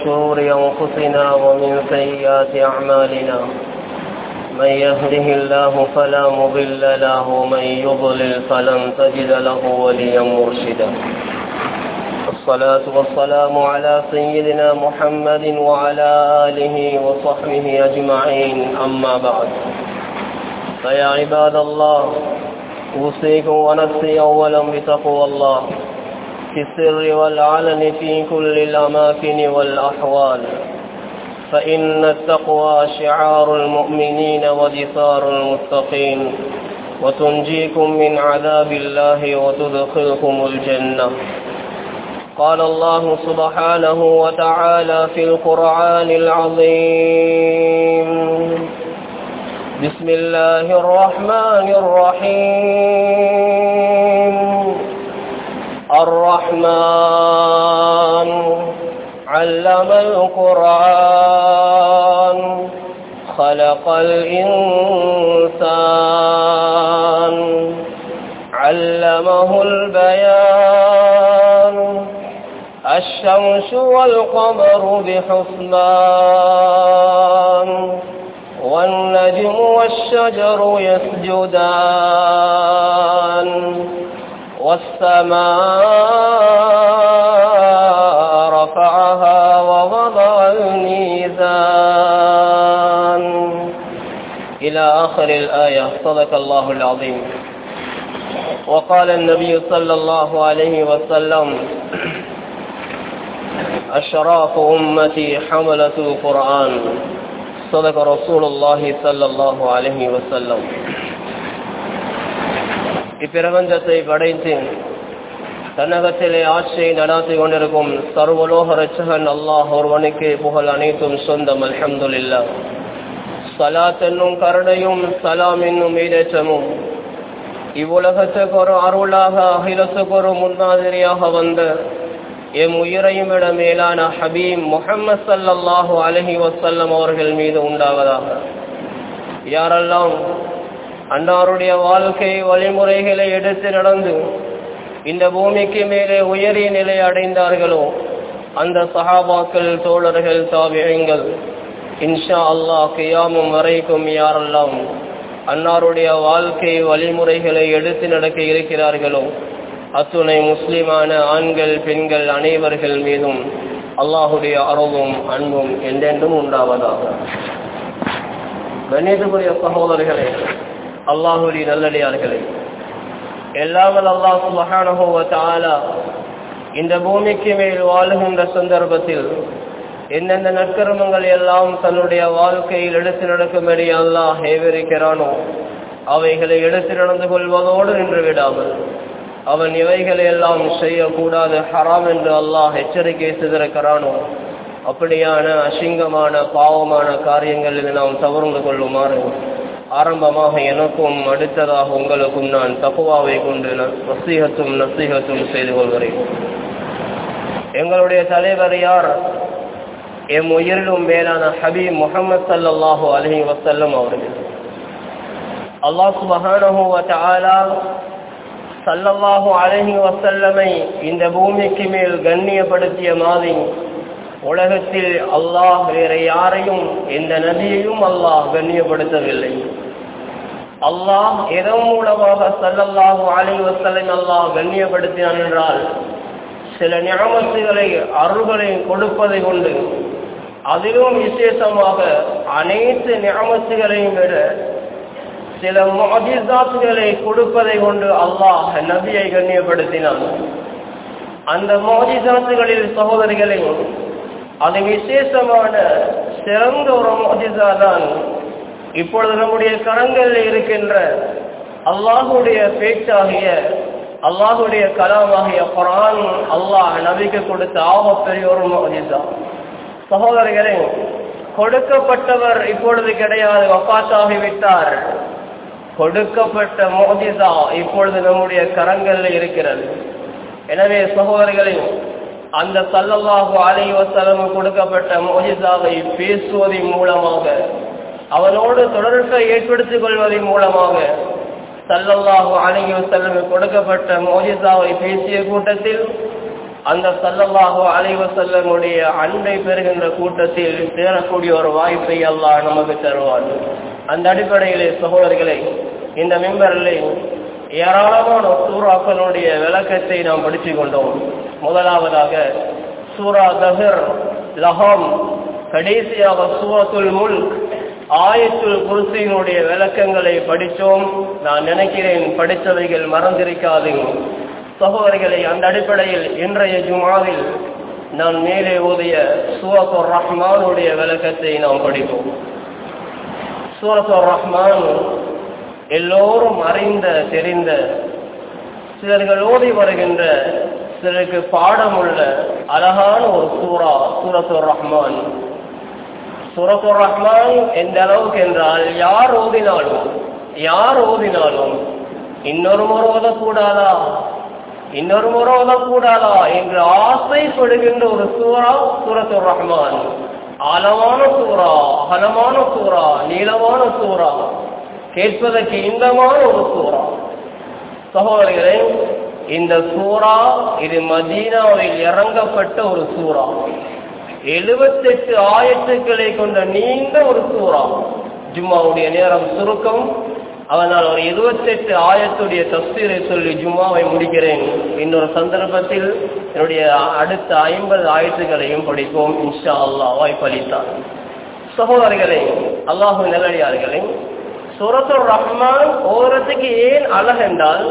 شرور أنفسنا ومن سيئات أعمالنا من يهده الله فلا مضل له ومن يضلل فلن تجد له وليا مرشدا الصلاة والسلام على سيدنا محمد وعلى آله وصحبه أجمعين أما بعد فيا عباد الله أوصيكم ونفسي أولا بتقوى الله في السر والعلن في كل الأماكن والأحوال فإن التقوى شعار المؤمنين ودثار المتقين وتنجيكم من عذاب الله وتدخلكم الجنة قال الله سبحانه وتعالى في القرآن العظيم بسم الله الرحمن الرحيم الرحمن علم القرآن خلق الإنسان علمه البيان الشمس والقمر بحسبان والنجم والشجر يسجدان والسماء رفعها ووضع الميزان إلى آخر الآية صدق الله العظيم وقال النبي صلى الله عليه وسلم أشراف أمتي حملة القرآن صدق رسول الله صلى الله عليه وسلم இப்பிரபஞ்சத்தை படைத்து தன்னகத்திலே ஆட்சியை நடாத்தி கொண்டிருக்கும் சர்வலோக ரச்சகன் அல்லாஹ் ஒருவனுக்கு புகழ் அனைத்தும் சொந்தம் அல்ஹம்துல்லா சலாத் என்னும் கருணையும் சலாம் என்னும் ஈடேற்றமும் இவ்வுலகத்துக்கு ஒரு அருளாக அகிலத்துக்கு ஒரு முன்மாதிரியாக வந்த எம் உயிரையும் விட மேலான ஹபீம் முகம்மது சல்லாஹூ அலஹி வசல்லம் அவர்கள் மீது உண்டாவதாக யாரெல்லாம் அன்னாருடைய வாழ்க்கை வழிமுறைகளை எடுத்து நடந்து இந்த பூமிக்கு மேலே உயரிய நிலை அடைந்தார்களோ அந்த சஹாபாக்கள் தோழர்கள் தாவியங்கள் இன்ஷா அல்லாஹ் கியாமும் வரைக்கும் யாரெல்லாம் அன்னாருடைய வாழ்க்கை வழிமுறைகளை எடுத்து நடக்க இருக்கிறார்களோ அத்துணை முஸ்லிமான ஆண்கள் பெண்கள் அனைவர்கள் மீதும் அல்லாஹுடைய அறவும் அன்பும் என்றென்றும் உண்டாவதாக கணிதபுரிய சகோதரர்களே அல்லாஹுடைய நல்லடியார்களே எல்லாமல் அல்லாஹ் சுபஹானஹோவத்தாலா இந்த பூமிக்கு மேல் வாழுகின்ற சந்தர்ப்பத்தில் எந்தெந்த நற்கர்மங்கள் எல்லாம் தன்னுடைய வாழ்க்கையில் எடுத்து நடக்கும்படி அல்லாஹ் ஏவிருக்கிறானோ அவைகளை எடுத்து நடந்து கொள்வதோடு நின்று விடாமல் அவன் இவைகளை எல்லாம் செய்யக்கூடாது ஹராம் என்று அல்லாஹ் எச்சரிக்கை செய்திருக்கிறானோ அப்படியான அசிங்கமான பாவமான காரியங்களில் நாம் தவறுந்து கொள்ளுமாறு ஆரம்பமாக எனக்கும் அடுத்ததாக உங்களுக்கும் நான் தப்புவாவை கொண்டு நசீகத்தும் நசீகத்தும் செய்து கொள்கிறேன் எங்களுடைய தலைவர் யார் எம் உயிரிலும் மேலான ஹபீப் முகமது சல்லாஹூ அலஹி வசல்லம் அவர்கள் அல்லாஹ் சுபஹானஹூவத்தாலா சல்லல்லாஹு அலஹி வசல்லமை இந்த பூமிக்கு மேல் கண்ணியப்படுத்திய மாதிரி உலகத்தில் அல்லாஹ் வேற யாரையும் எந்த நதியையும் அல்லாஹ் கண்ணியப்படுத்தவில்லை அல்லாஹ் எதன் மூலமாக சல்லல்லாஹு அலி வசல்லம் அல்லாஹ் கண்ணியப்படுத்தினான் என்றால் சில ஞாபகத்துகளை அருள்களை கொடுப்பதை கொண்டு அதிலும் விசேஷமாக அனைத்து ஞாபகத்துகளையும் விட சில மோஜிசாத்துகளை கொடுப்பதை கொண்டு அல்லாஹ் நபியை கண்ணியப்படுத்தினான் அந்த மோஜிசாத்துகளில் சகோதரிகளையும் அது விசேஷமான சிறந்த ஒரு மோஜிசா தான் இப்பொழுது நம்முடைய கரங்களில் இருக்கின்ற அல்லாஹுடைய பேச்சாகிய அல்லாஹுடைய கலாமாகிய குரான் அல்லாஹ் நபிக்கு கொடுத்த ஆகப்பெரிய ஒரு மோஜிசா சகோதரர்களே கொடுக்கப்பட்டவர் இப்பொழுது கிடையாது வப்பாத்தாகிவிட்டார் கொடுக்கப்பட்ட மோதிசா இப்பொழுது நம்முடைய கரங்களில் இருக்கிறது எனவே சகோதரர்களே அந்த சல்லல்லாஹு அலை வசலம் கொடுக்கப்பட்ட மோஜிசாவை பேசுவதன் மூலமாக அவனோடு தொடர்பை ஏற்படுத்திக் கொள்வதன் மூலமாக சல்லல்லாஹு அலைஹி வஸல்லம் கொடுக்கப்பட்ட மோஜிசாவை பேசிய கூட்டத்தில் அந்த சல்லல்லாஹு அலைவ செல்லமுடைய அன்பை பெறுகின்ற கூட்டத்தில் சேரக்கூடிய ஒரு வாய்ப்பை அல்லாஹ் நமக்கு தருவார் அந்த அடிப்படையிலே சகோதரர்களை இந்த மெம்பரிலே ஏராளமான சூறாக்களுடைய விளக்கத்தை நாம் படித்துக் கொண்டோம் முதலாவதாக சூரா தஹர் லஹம் கடைசியாக சூரத்துல் முல்க் ஆயத்துல் குருசியினுடைய விளக்கங்களை படித்தோம் நான் நினைக்கிறேன் படித்தவைகள் மறந்திருக்காது சகோதரிகளை அந்த அடிப்படையில் இன்றைய ஜுமாவில் நான் மேலே ஓதிய சூரத்துர் ரஹ்மானுடைய விளக்கத்தை நாம் படிப்போம் சூரத்துர் ரஹ்மான் எல்லோரும் அறிந்த தெரிந்த சிலர்கள் ஓதி வருகின்ற சிலருக்கு பாடமுள்ள அழகான ஒரு சூரா சூரத்துர் ரஹ்மான் சூரத்துர் ரஹ்மான் எந்த அளவுக்கு என்றால் யார் ஓதினாலும் யார் ஓதினாலும் இன்னொரு முறை ஓதக்கூடாதா இன்னொரு முறை ஓதக்கூடாதா என்று ஆசைப்படுகின்ற ஒரு சூறா சூரத்துர் ரஹ்மான் ஆழமான சூறா அகலமான சூறா நீளமான சூறா கேட்பதற்கு இன்பமான ஒரு சூறா சகோதரிகளே இந்த சூறா இது மதீனாவில் இறங்கப்பட்ட ஒரு சூறா எழுபத்தெட்டு ஆயத்துக்களை கொண்ட நீண்ட ஒரு சூறா ஜும்மாவுடைய நேரம் சுருக்கம் அதனால் ஒரு இருபத்தெட்டு ஆயத்துடைய தஸ்தீரை சொல்லி ஜும்மாவை முடிக்கிறேன் இன்னொரு சந்தர்ப்பத்தில் என்னுடைய அடுத்த ஐம்பது ஆயத்துக்களையும் படிப்போம் இன்ஷா அல்லா வாய்ப்பளித்தார் சகோதரர்களே அல்லாஹு நல்லடியார்களே சுரத்துர் ரஹ்மான் ஓரத்துக்கு ஏன் அழகென்றால்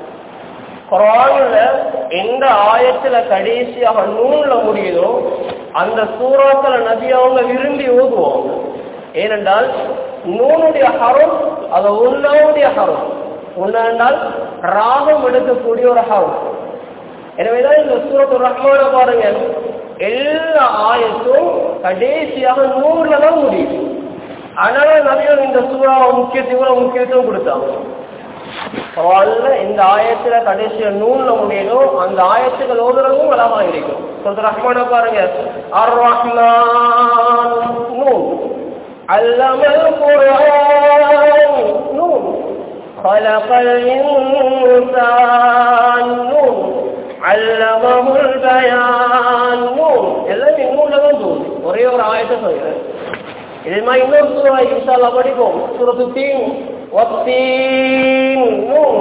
குரான்ல எந்த ஆயத்துல கடைசியாக நூல்ல முடியுதோ அந்த சூறாக்களை நபி அவங்க விரும்பி ஓதுவோம் ஏனென்றால் நூனுடைய ஹரம் அது உன்னாவுடைய ஹரம் உன்னாண்டால் ராகம் எடுக்கக்கூடிய ஒரு ஹரம் எனவேதான் இந்த சூரத்து ரஹ்மான பாருங்க எல்லா ஆயத்தும் கடைசியாக நூறுல தான் முடியுது அதனால நபிகள் இந்த சூறாவை முக்கியத்துவம் முக்கியத்துவம் கொடுத்தாங்க பரவாயில்ல இந்த ஆயத்துல கடைசிய நூல்ல முடியணும் அந்த ஆயத்துக்கள் ஓதுறதும் அழகா இருக்கும் சொல்ற ரஹ்மான பாருங்க அர் ரஹ்மான் நூல் علم القرآن نور خلق الإنسان نور علمه البيان نور எல்லாம் நூல்ல தான் தோணுது ஒரே ஒரு ஆயத்தை சொல்கிறேன் இதே மாதிரி இன்னொரு சூறா இன்ஷால்லா படிப்போம் சூரத்து தீன் والتين نور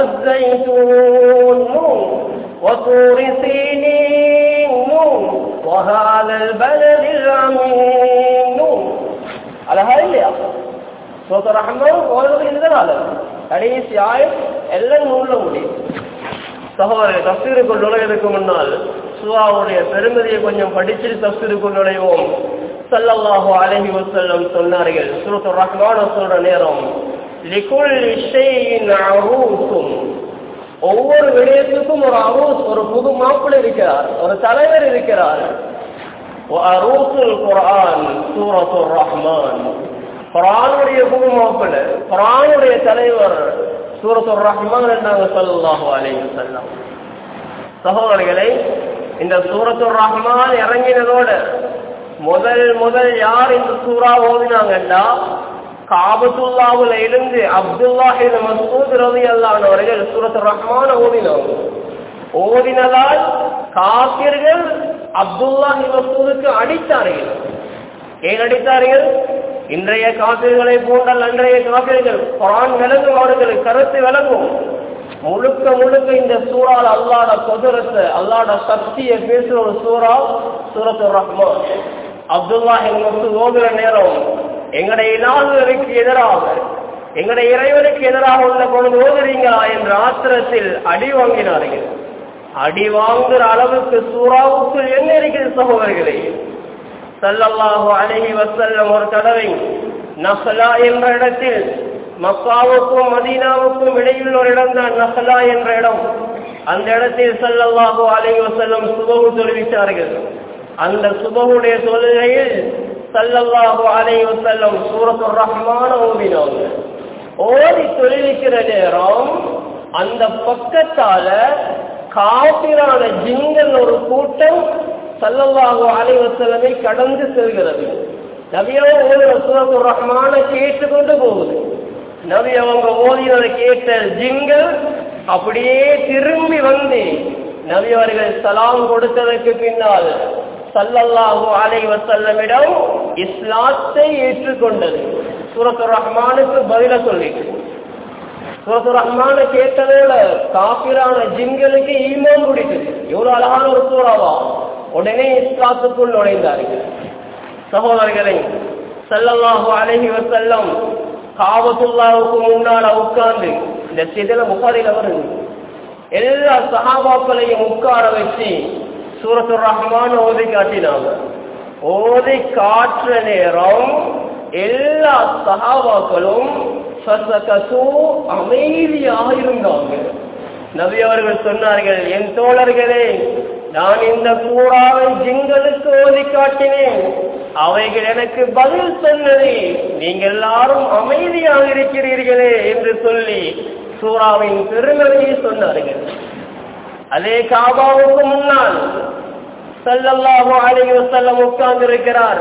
والزيتون نور وطور سينين نور وهذا البلد العميم نور அழகா இல்லையா சோத்த ரஹ்மான் ஓடுறது இதனால கடைசி ஆயம் எல்லாம் நூல்ல முடியும் சகோதரர் தப்சீருக்குள் நுழைவதற்கு முன்னால் சுவாவுடைய பெருமதியை கொஞ்சம் படிச்சுட்டு தப்சீருக்குள் நுழைவோம் சல்லல்லாஹு அலஹி வசல்லம் சொன்னார்கள் சுரத்து ரஹ்மான சொல்ற நேரம் லிகுல் ஷைஇன் அரூசும் ஒவ்வொரு விடயத்துக்கும் ஒரு அரூஸ் ஒரு புது மாப்பிள்ளை இருக்கிறார் ஒரு தலைவர் இருக்கிறார் அரூசுல் குர்ஆன் சூரத்துர் ரஹ்மான் குர்ஆனுடைய புது மாப்பிள்ளை குர்ஆனுடைய தலைவர் சூரத்துர் ரஹ்மான் என்றாங்க ஸல்லல்லாஹு அலைஹி வஸல்லம் சகோதரர்களே இந்த சூரத்துர் ரஹ்மான் இறங்கினதோட முதல் முதல் யார் இந்த சூறா ஓதினாங்கண்டா காபத்துல்லாவுல இருந்து அப்துல்லாஹின் மசூத் ரவி அல்லானவர்கள் சூரத் ரஹ்மான ஓதினாங்க ஓதினதால் காப்பிர்கள் அப்துல்லாஹி மசூதுக்கு அடித்தார்கள் ஏன் அடித்தார்கள் இன்றைய காப்பிர்களை போன்றால் அன்றைய காப்பிர்கள் குரான் விளங்கும் அவர்களுக்கு கருத்து விளங்கும் முழுக்க முழுக்க இந்த சூறால் அல்லாட கொதுரத்தை அல்லாட சக்தியை பேசுற ஒரு சூறா சூரத்து ரஹ்மான் அப்துல்லா எங்களுக்கு ஓதுற நேரம் எங்களுடைய இலாதருக்கு எதிராக எங்களுடைய இறைவனுக்கு எதிராக உள்ள பொழுது ஓதுறீங்களா என்ற ஆத்திரத்தில் அடி வாங்கினார்கள் அடி வாங்குற அளவுக்கு சூறாவுக்குள் என்ன இருக்கிறது சகோதரர்களே சல்லல்லாஹு அலைஹி வஸல்லம் ஒரு தடவை நஹ்லா என்ற இடத்தில் மக்காவுக்கும் மதீனாவுக்கும் இடையில் ஒரு இடம் தான் நஹ்லா என்ற இடம் அந்த இடத்தில் சல்லல்லாஹு அலைஹி வஸல்லம் சுபகு தொழுவித்தார்கள் அந்த சுபகுடைய தொழுகையில் சல்லல்லாஹு அலைஹி வஸல்லம் சூரத்துர் ரஹ்மான ஓதினாங்க ஓதி தொழுவிக்கிற நேரம் அந்த பக்கத்தால காபிரான ஜிங்கல் ஒரு கூட்டம் சல்லல்லாஹு அலைஹி வஸல்லமை கடந்து செல்கிறது நபியோ ஓதின சூரத்துர் ரஹ்மான கேட்டுக்கொண்டு போகுது நபி அவங்க ஓதினதை கேட்ட ஜிங்கல் அப்படியே திரும்பி வந்து நபி அவர்கள் சலாம் கொடுத்ததற்கு பின்னால் சல்லல்லாஹு அலைஹி வஸல்லமிடம் இஸ்லாத்தை ஏற்றுக்கொண்டது சூரத்து ரஹ்மானுக்கு பதில சொல்லிட்டு சூரத்து ரஹ்மான கேட்டதோட காபிரான ஜின்களுக்கு ஈமான் குடிக்குது எவ்வளவு அழகான ஒரு சூறாவா உடனே இஸ்லாத்துக்குள் நுழைந்தார்கள் சகோதரர்களை சல்லல்லாஹு அலைஹி வஸல்லம் காபத்துல்லாவுக்கு முன்னால உட்கார்ந்து இந்த சிதில முகாரில வருது எல்லா சஹாபாக்களையும் உட்கார வச்சு சூரத்து ரஹ்மான் ஓதி காட்டினாங்க ஓதி காற்ற நேரம் எல்லா சஹாபாக்களும் அமைதியாக இருந்தாங்க நபி அவர்கள் சொன்னார்கள் என் தோழர்களே நான் இந்த கூறாவை ஜிங்களுக்கு ஓதி காட்டினேன் அவைகள் எனக்கு பதில் சொன்னது நீங்கள் எல்லாரும் அமைதியாக இருக்கிறீர்களே என்று சொல்லி சூறாவின் பெருமையை சொன்னார்கள் அதே காபாவுக்கு முன்னால் சல்லல்லாஹு அலைஹி வஸல்லம் உட்கார்ந்து இருக்கிறார்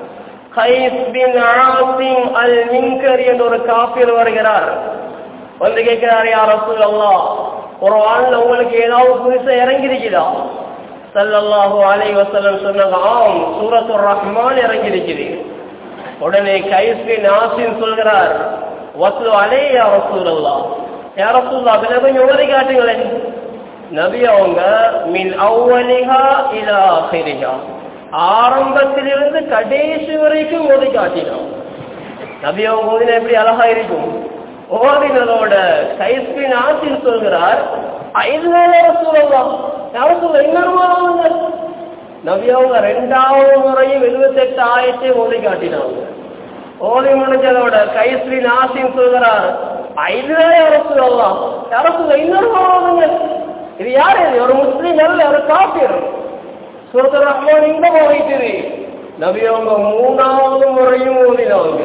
கைஸ் பின் ஆசிம் அல் மின்கர் என்ற ஒரு காபிர் வருகிறார் வந்து கேட்கிறார் யார் ரசூலல்லாஹ் ஒரு ஆள்ல உங்களுக்கு ஏதாவது புதுசா இறங்கிருக்குதா சல்லல்லாஹு அலைஹி வஸல்லம் சொன்னாங்க ஆம் சூரத்துர் ரஹ்மான் இறங்கிருக்குது உடனே கைஸ் பின் ஆசிம் சொல்கிறார் வஸ்லு அலே யா ரசூலல்லாஹ் யா ரசூலல்லாஹ் கொஞ்சம் ஓதி காட்டுங்களேன் நபி அவங்க மின் அவ்வலிஹா இலா ஆஹிரிஹா ஆரம்பத்திலிருந்து கடைசி வரைக்கும் ஓதி காட்டினோம் நபி அவங்க ஓதின எப்படி அழகா இருக்கும் ஓதினதோட கைஸ்பின் ஆசில் சொல்கிறார் ஐந்து வேலை சொல்லலாம் யாரும் சொல்ல இன்னொரு நபி அவங்க ரெண்டாவது முறையும் எழுபத்தெட்டு ஆயிரத்தை ஓதி காட்டினாங்க ஓதி முடிஞ்சதோட கைஸ்பின் ஆசின் சொல்கிறார் ஐந்து வேலை யாரும் சொல்லலாம் யாரும் சொல்ல இன்னொரு இது யாரு இது ஒரு முஸ்லீம் அல்ல ஒரு காப்பீர் சுரத்து ரஹ்மான் இங்க போயிட்டு நபி அவங்க மூணாவது முறையும் ஓதினாங்க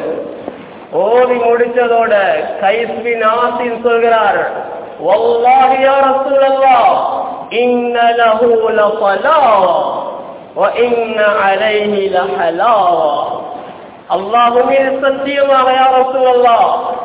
ஓதி முடிச்சதோட கைஸ்பி நாசின் சொல்கிறார் والله يا رسول الله إن له لصلاة وإن عليه لحلاوة اللهم சத்தியமாக يا رسول الله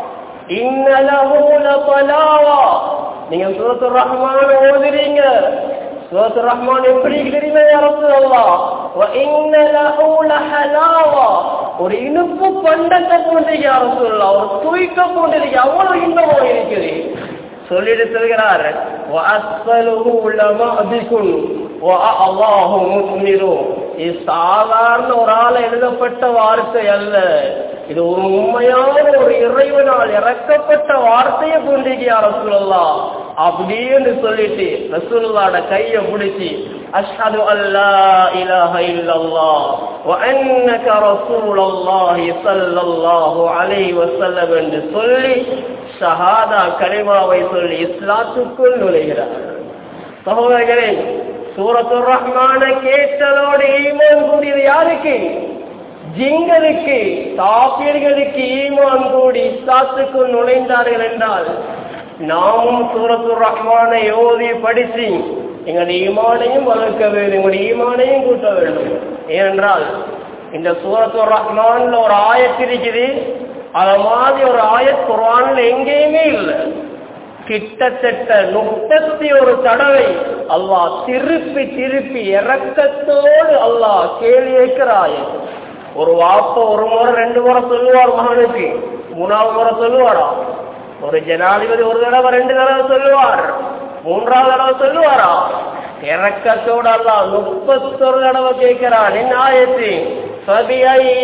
إن له لصلاة நீங்க சூரத்து ரஹ்மான் ஓதுறீங்க சூரத்து ரஹ்மான் எப்படி தெரியுமா ரசூலுல்லாஹ் வ இன்ன லஹு லஹலாவா ஒரு இனிப்பு பண்டத்தை போன்றீங்க ரசூலுல்லாஹ் ஒரு துய்க்க போன்றீங்க அவ்வளவு இன்பமா இருக்குது சொல்லிட்டு சொல்கிறார் வ அஸ்ஃபலுஹு லமஅதிகுன் வ அல்லாஹு முஸ்மிரு இது சாதாரண ஒரு ஆள் எழுதப்பட்ட வார்த்தை அல்ல இது ஒரு உண்மையான ஒரு இறைவனால் இறக்கப்பட்ட வார்த்தையை கொண்டிருக்கியா ரசூலல்லா அப்படின்னு சொல்லிட்டு ரசூலுல்லாட கைய பிடிச்சி அஷ்ஹது அல்லா இலாஹ இல்லல்லாஹ் வ அன்னக ரசூலுல்லாஹி ஸல்லல்லாஹு அலைஹி வஸல்லம் என்று சொல்லி ஷஹாதா கலிமாவை சொல்லி இஸ்லாத்துக்குள் நுழைகிறார் சகோதரர்களே சூரத்து ரஹ்மான கேட்டதோடு ஈமான் கூடியது யாருக்கு ஜிங்களுக்கு காப்பீர்களுக்கு ஈமான் கூடி இஸ்லாத்துக்குள் நுழைந்தார்கள் என்றால் நாமும் சூரத்து ரஹ்மானை ஓதி படித்து எங்களுடைய ஈமானையும் வளர்க்க வேண்டும் எங்களுடைய ஈமானையும் கூட்ட வேண்டும் ஏனென்றால் இந்த சூரத்து ரஹ்மான்ல ஒரு ஆயத்து இருக்குது அத மாதிரி ஒரு ஆயத் குரான்ல எங்கேயுமே இல்லை கிட்டத்தட்ட முப்பத்தி ஒரு தடவை அல்லாஹ் திருப்பி திருப்பி இறக்கத்தோடு அல்லாஹ் கேள்வி கேட்கிறாய் ஒரு வாப்ப ஒரு முறை ரெண்டு முறை சொல்லுவார் மகனுக்கு மூணாவது முறை சொல்லுவாரா ஒரு ஜனாதிபதி ஒரு தடவை ரெண்டு தடவை சொல்லுவார் மூன்றாவது தடவை சொல்லுவாரா இறக்கத்தோடு அல்லாஹ் முப்பத்தொரு தடவை கேட்கிறான் என்ன ஆயத்து فبأي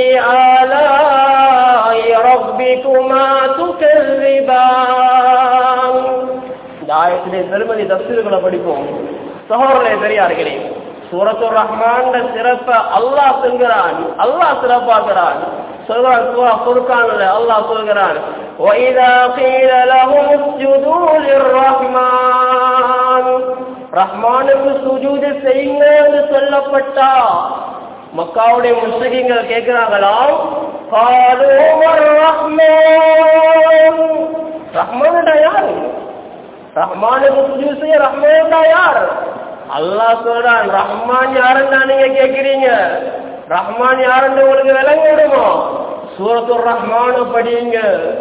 آلاء ربكما تكذبان இந்த ஆயத்திலே பெருமதி தப்சீல்களை படிப்போம் சகோதரர்களே பெரியார்களே சூரத்து ரஹ்மான் சிறப்ப அல்லாஹ் சொல்கிறான் அல்லாஹ் சிறப்பாக்குறான் சொல்கிறான் சூரா ஃபுர்கான்ல அல்லாஹ் சொல்கிறான் وَإِذَا قِيلَ لَهُمُ اسْجُدُوا لِلرَّحْمَنِ ரஹ்மானுக்கு சுஜூது செய்யுங்க என்று சொல்லப்பட்டா மக்காவுடைய முஸ்லிம்கள் கேட்கிறாங்களாம் ரஹ்மான் ரஹ்மான்டா யார் ரஹ்மானுக்கு சுஜூது செய்ய ரஹ்மான்டா யார் அல்லாஹ் சொல்றான் ரஹ்மான் யாருன்னா நீங்க கேக்குறீங்க ரஹ்மான் யாருன்னு உங்களுக்கு விளங்கிடுமோ சூரத்துர் ரஹ்மான படியுங்க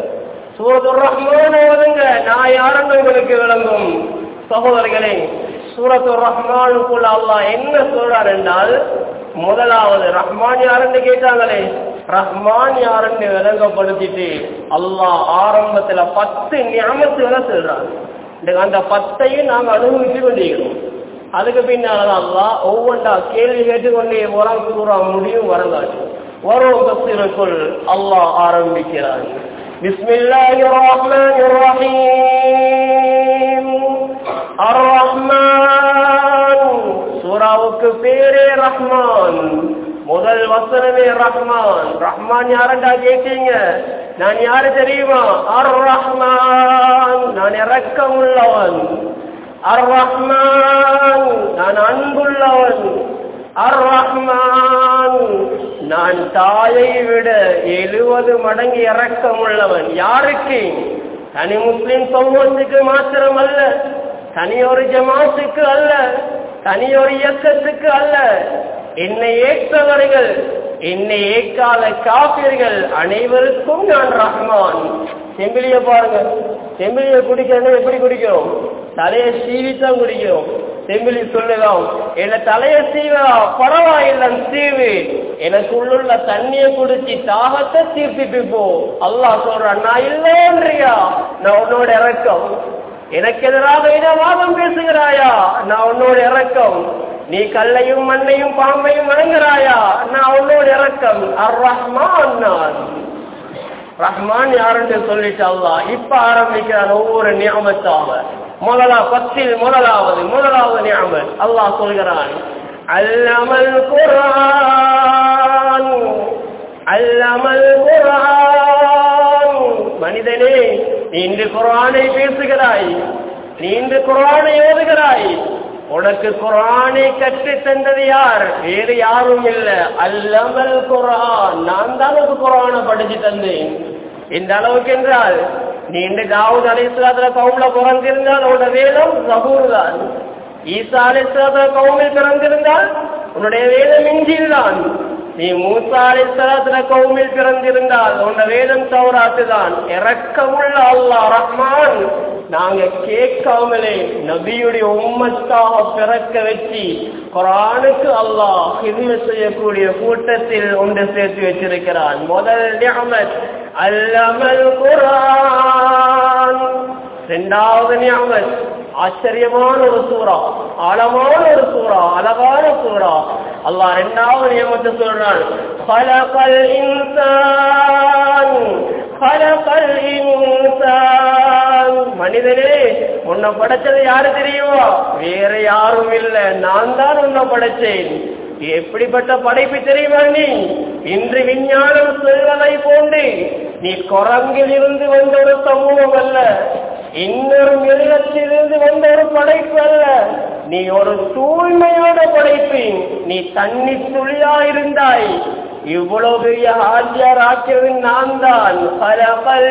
சூரத்துர் ரஹ்மான ஓதுங்க நான் யாருன்னு உங்களுக்கு விளங்கும் சகோதரர்களே சூரத்து ரஹ்மானுக்குள்ள அல்லாஹ் என்ன சொல்றார் என்றால் முதலாவது ரஹ்மான் யாருன்னு கேட்டாங்களே ரஹ்மான் யாருன்னு விளங்கப்படுத்திட்டு அல்லாஹ் ஆரம்பத்துல பத்து ஞாபகத்துகளை சொல்றான் இந்த அந்த பத்தையும் நாங்க அனுபவிச்சு கொண்டிருக்கிறோம் அதுக்கு பின்னால அல்லாஹ் ஒவ்வொன்றா கேள்வி கேட்டுக்கொண்டே போறான் சூறா முடியும் வரலாற்று வரும் தப்சீருக்குள் அல்லாஹ் ஆரம்பிக்கிறான் பிஸ்மில்லாஹிர் ரஹ்மானிர் ரஹீம் அர் ரஹ்மான் சூராவுக்கு பேரே ரஹ்மான் முதல் வசனமே ரஹ்மான் ரஹ்மான் யாரண்டா கேட்டீங்க நான் யாரு தெரியுமா அர் ரஹ்மான் நான் இரக்கம் உள்ளவன் அர் ரஹ்மான் நான் அன்புள்ளவன் அர் ரஹ்மான் நான் தாயை விட எழுபது மடங்கு இரக்கம் உள்ளவன் யாருக்கு தனி முஸ்லிம் சமூகத்துக்கு மாத்திரம் அல்ல தனியொரு ஜமாத்துக்கு அல்ல தனியொரு இயக்கத்துக்கு அல்ல என்னை ஏற்றவர்கள் என்னை ஏற்காத காப்பீர்கள் அனைவருக்கும் நான் ரஹ்மான் செம்பிலிய பாருங்க செம்பிலிய குடிக்கிறது எப்படி குடிக்கிறோம் தலையை சீவித்தான் குடிக்கிறோம் செம்பிலி சொல்லுதான் என்ன தலைய சீவா பரவாயில்லை சீவு எனக்கு உள்ளுள்ள தண்ணிய குடிச்சு தாகத்தை தீர்த்திட்டு போ அல்லாஹ் சொல்றான் நான் இல்லைன்றியா நான் உன்னோட இறக்கம் எனக்கு எதிராக இனவாதம் பேசுகிறாயா நான் உன்னோட இறக்கம் நீ கல்லையும் மண்ணையும் பாம்பையும் வணங்குறாயா நான் உன்னோட இறக்கம் அர் ரஹ்மான் நான் ரஹ்மான் யாருன்னு சொல்லிட்டு அல்லாஹ் இப்ப ஆரம்பிக்கிறான் ஒவ்வொரு நியமத்தாக முதலா பத்தில் முதலாவது முதலாவது நியமத் அல்லாஹ் சொல்கிறான் அல்லமல் குரான் அல்லமல் குரான் மனிதனே நீ இன்று குரானை பேசுகிறாய் நீ இன்று குரானை ஓதுகிறாய் உனக்கு குரானை கற்று தந்தது யார் வேறு யாரும் இல்ல அல்லமல் குரான் நான் தான் உனக்கு குரானை படிச்சு தந்தேன் இந்த அளவுக்கு என்றால் நீ இந்த தாவூத் அலிஸ்லாத்துல கவும்ல பிறந்திருந்தால் உன்னோட வேதம் சபூர் தான் ஈசா அலிஸ்லாத்துல கவுமில் பிறந்திருந்தால் உன்னுடைய வேதம் இஞ்சில் தான் நீ மூசா அலிஸ்லாத்துல கவுமில் பிறந்திருந்தால் உன்ன வேதம் சௌராத்து தான் இறக்கமுள்ள அல்லாஹ் ரஹ்மான் நாங்க கேட்காமலே நபியுடைய உம்மத்தாக பிறக்க வச்சு குரானுக்கு அல்லாஹ் ஹிதும செய்யக்கூடிய கூட்டத்தில் ஒன்று சேர்த்து வச்சிருக்கிறான் முதல் நியமத் அல்லமல் குரான் இரண்டாவது நியமத் ஆச்சரியமான ஒரு சூறா ஆழமான ஒரு சூறா அழகான சூறா அல்லாஹ் இரண்டாவது நியமத்தை சொல்றான் பலகல் இன்சான் பலகல் இன்சான் மனிதனே உன்னை படைச்சது யாரு தெரியுமா வேற யாரும் இல்ல நான் தான் உன்னை படைச்சேன் எப்படிப்பட்ட படைப்பு தெரியுமா நீ இன்று விஞ்ஞானம் சொல்வதை போன்று நீ குரங்கில் இருந்து வந்த ஒரு சமூகம் அல்ல இன்னொரு மிருகத்திலிருந்து வந்த ஒரு படைப்பு அல்ல நீ ஒரு தூய்மையோட படைப்பு நீ தண்ணி துளியா இருந்தாய் இவ்வளவு பெரிய ஆட்சியார் ஆக்கியது நான் தான் பரபல்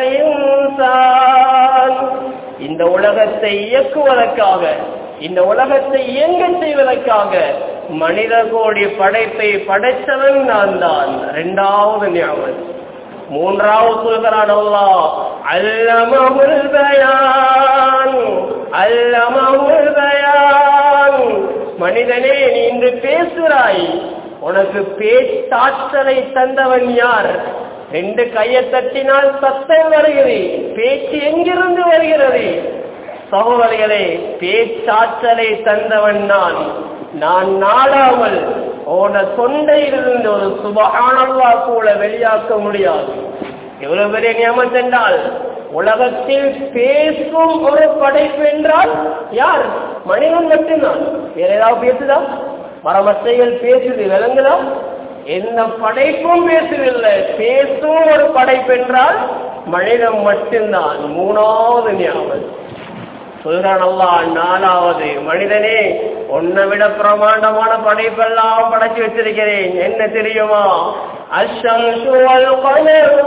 இன்சான் இந்த உலகத்தை இயக்குவதற்காக இந்த உலகத்தை இயங்க செய்வதற்காக மனித கோடி படைப்பை படைத்தவன் நான் தான் இரண்டாவது ஞாபகம் மூன்றாவது சொல்கிறான் அல்லாஹ் அல்லமஹுல் பயான் அல்லமஹுல் பயான் மனிதனே நீ இன்று பேசுகிறாய் உனக்கு பேச்சாற்றலை தந்தவன் யார் ரெண்டு கையை தட்டினால் சத்தம் வருகிறது பேச்சு எங்கிருந்து வருகிறது சகோதரிகளே பேச்சாற்றலை தந்தவன் நான் நான் நாடாமல் உன தொண்டையிலிருந்து ஒரு சுபகானல்லா கூட வெளியாக்க முடியாது எவ்வளவு பெரிய நியமம் என்றால் உலகத்தில் பேசும் ஒரு படைப்பு என்றால் யார் மனிதன் மட்டும்தான் வேற ஏதாவது பேசுதா மரமத்தைகள் பேசுது விளங்குதா எந்த படைப்பும் பேசுவதில்லை பேசும் ஒரு படைப்பு என்றால் மனிதன் மட்டும்தான் மூணாவது ஞாபகம் சொல்றான் அல்லா நாலாவது மனிதனே உன்னை விட பிரமாண்டமான படைப்பெல்லாம் படைச்சு வச்சிருக்கிறேன் என்ன தெரியுமா அஷம்சு வல் கமரு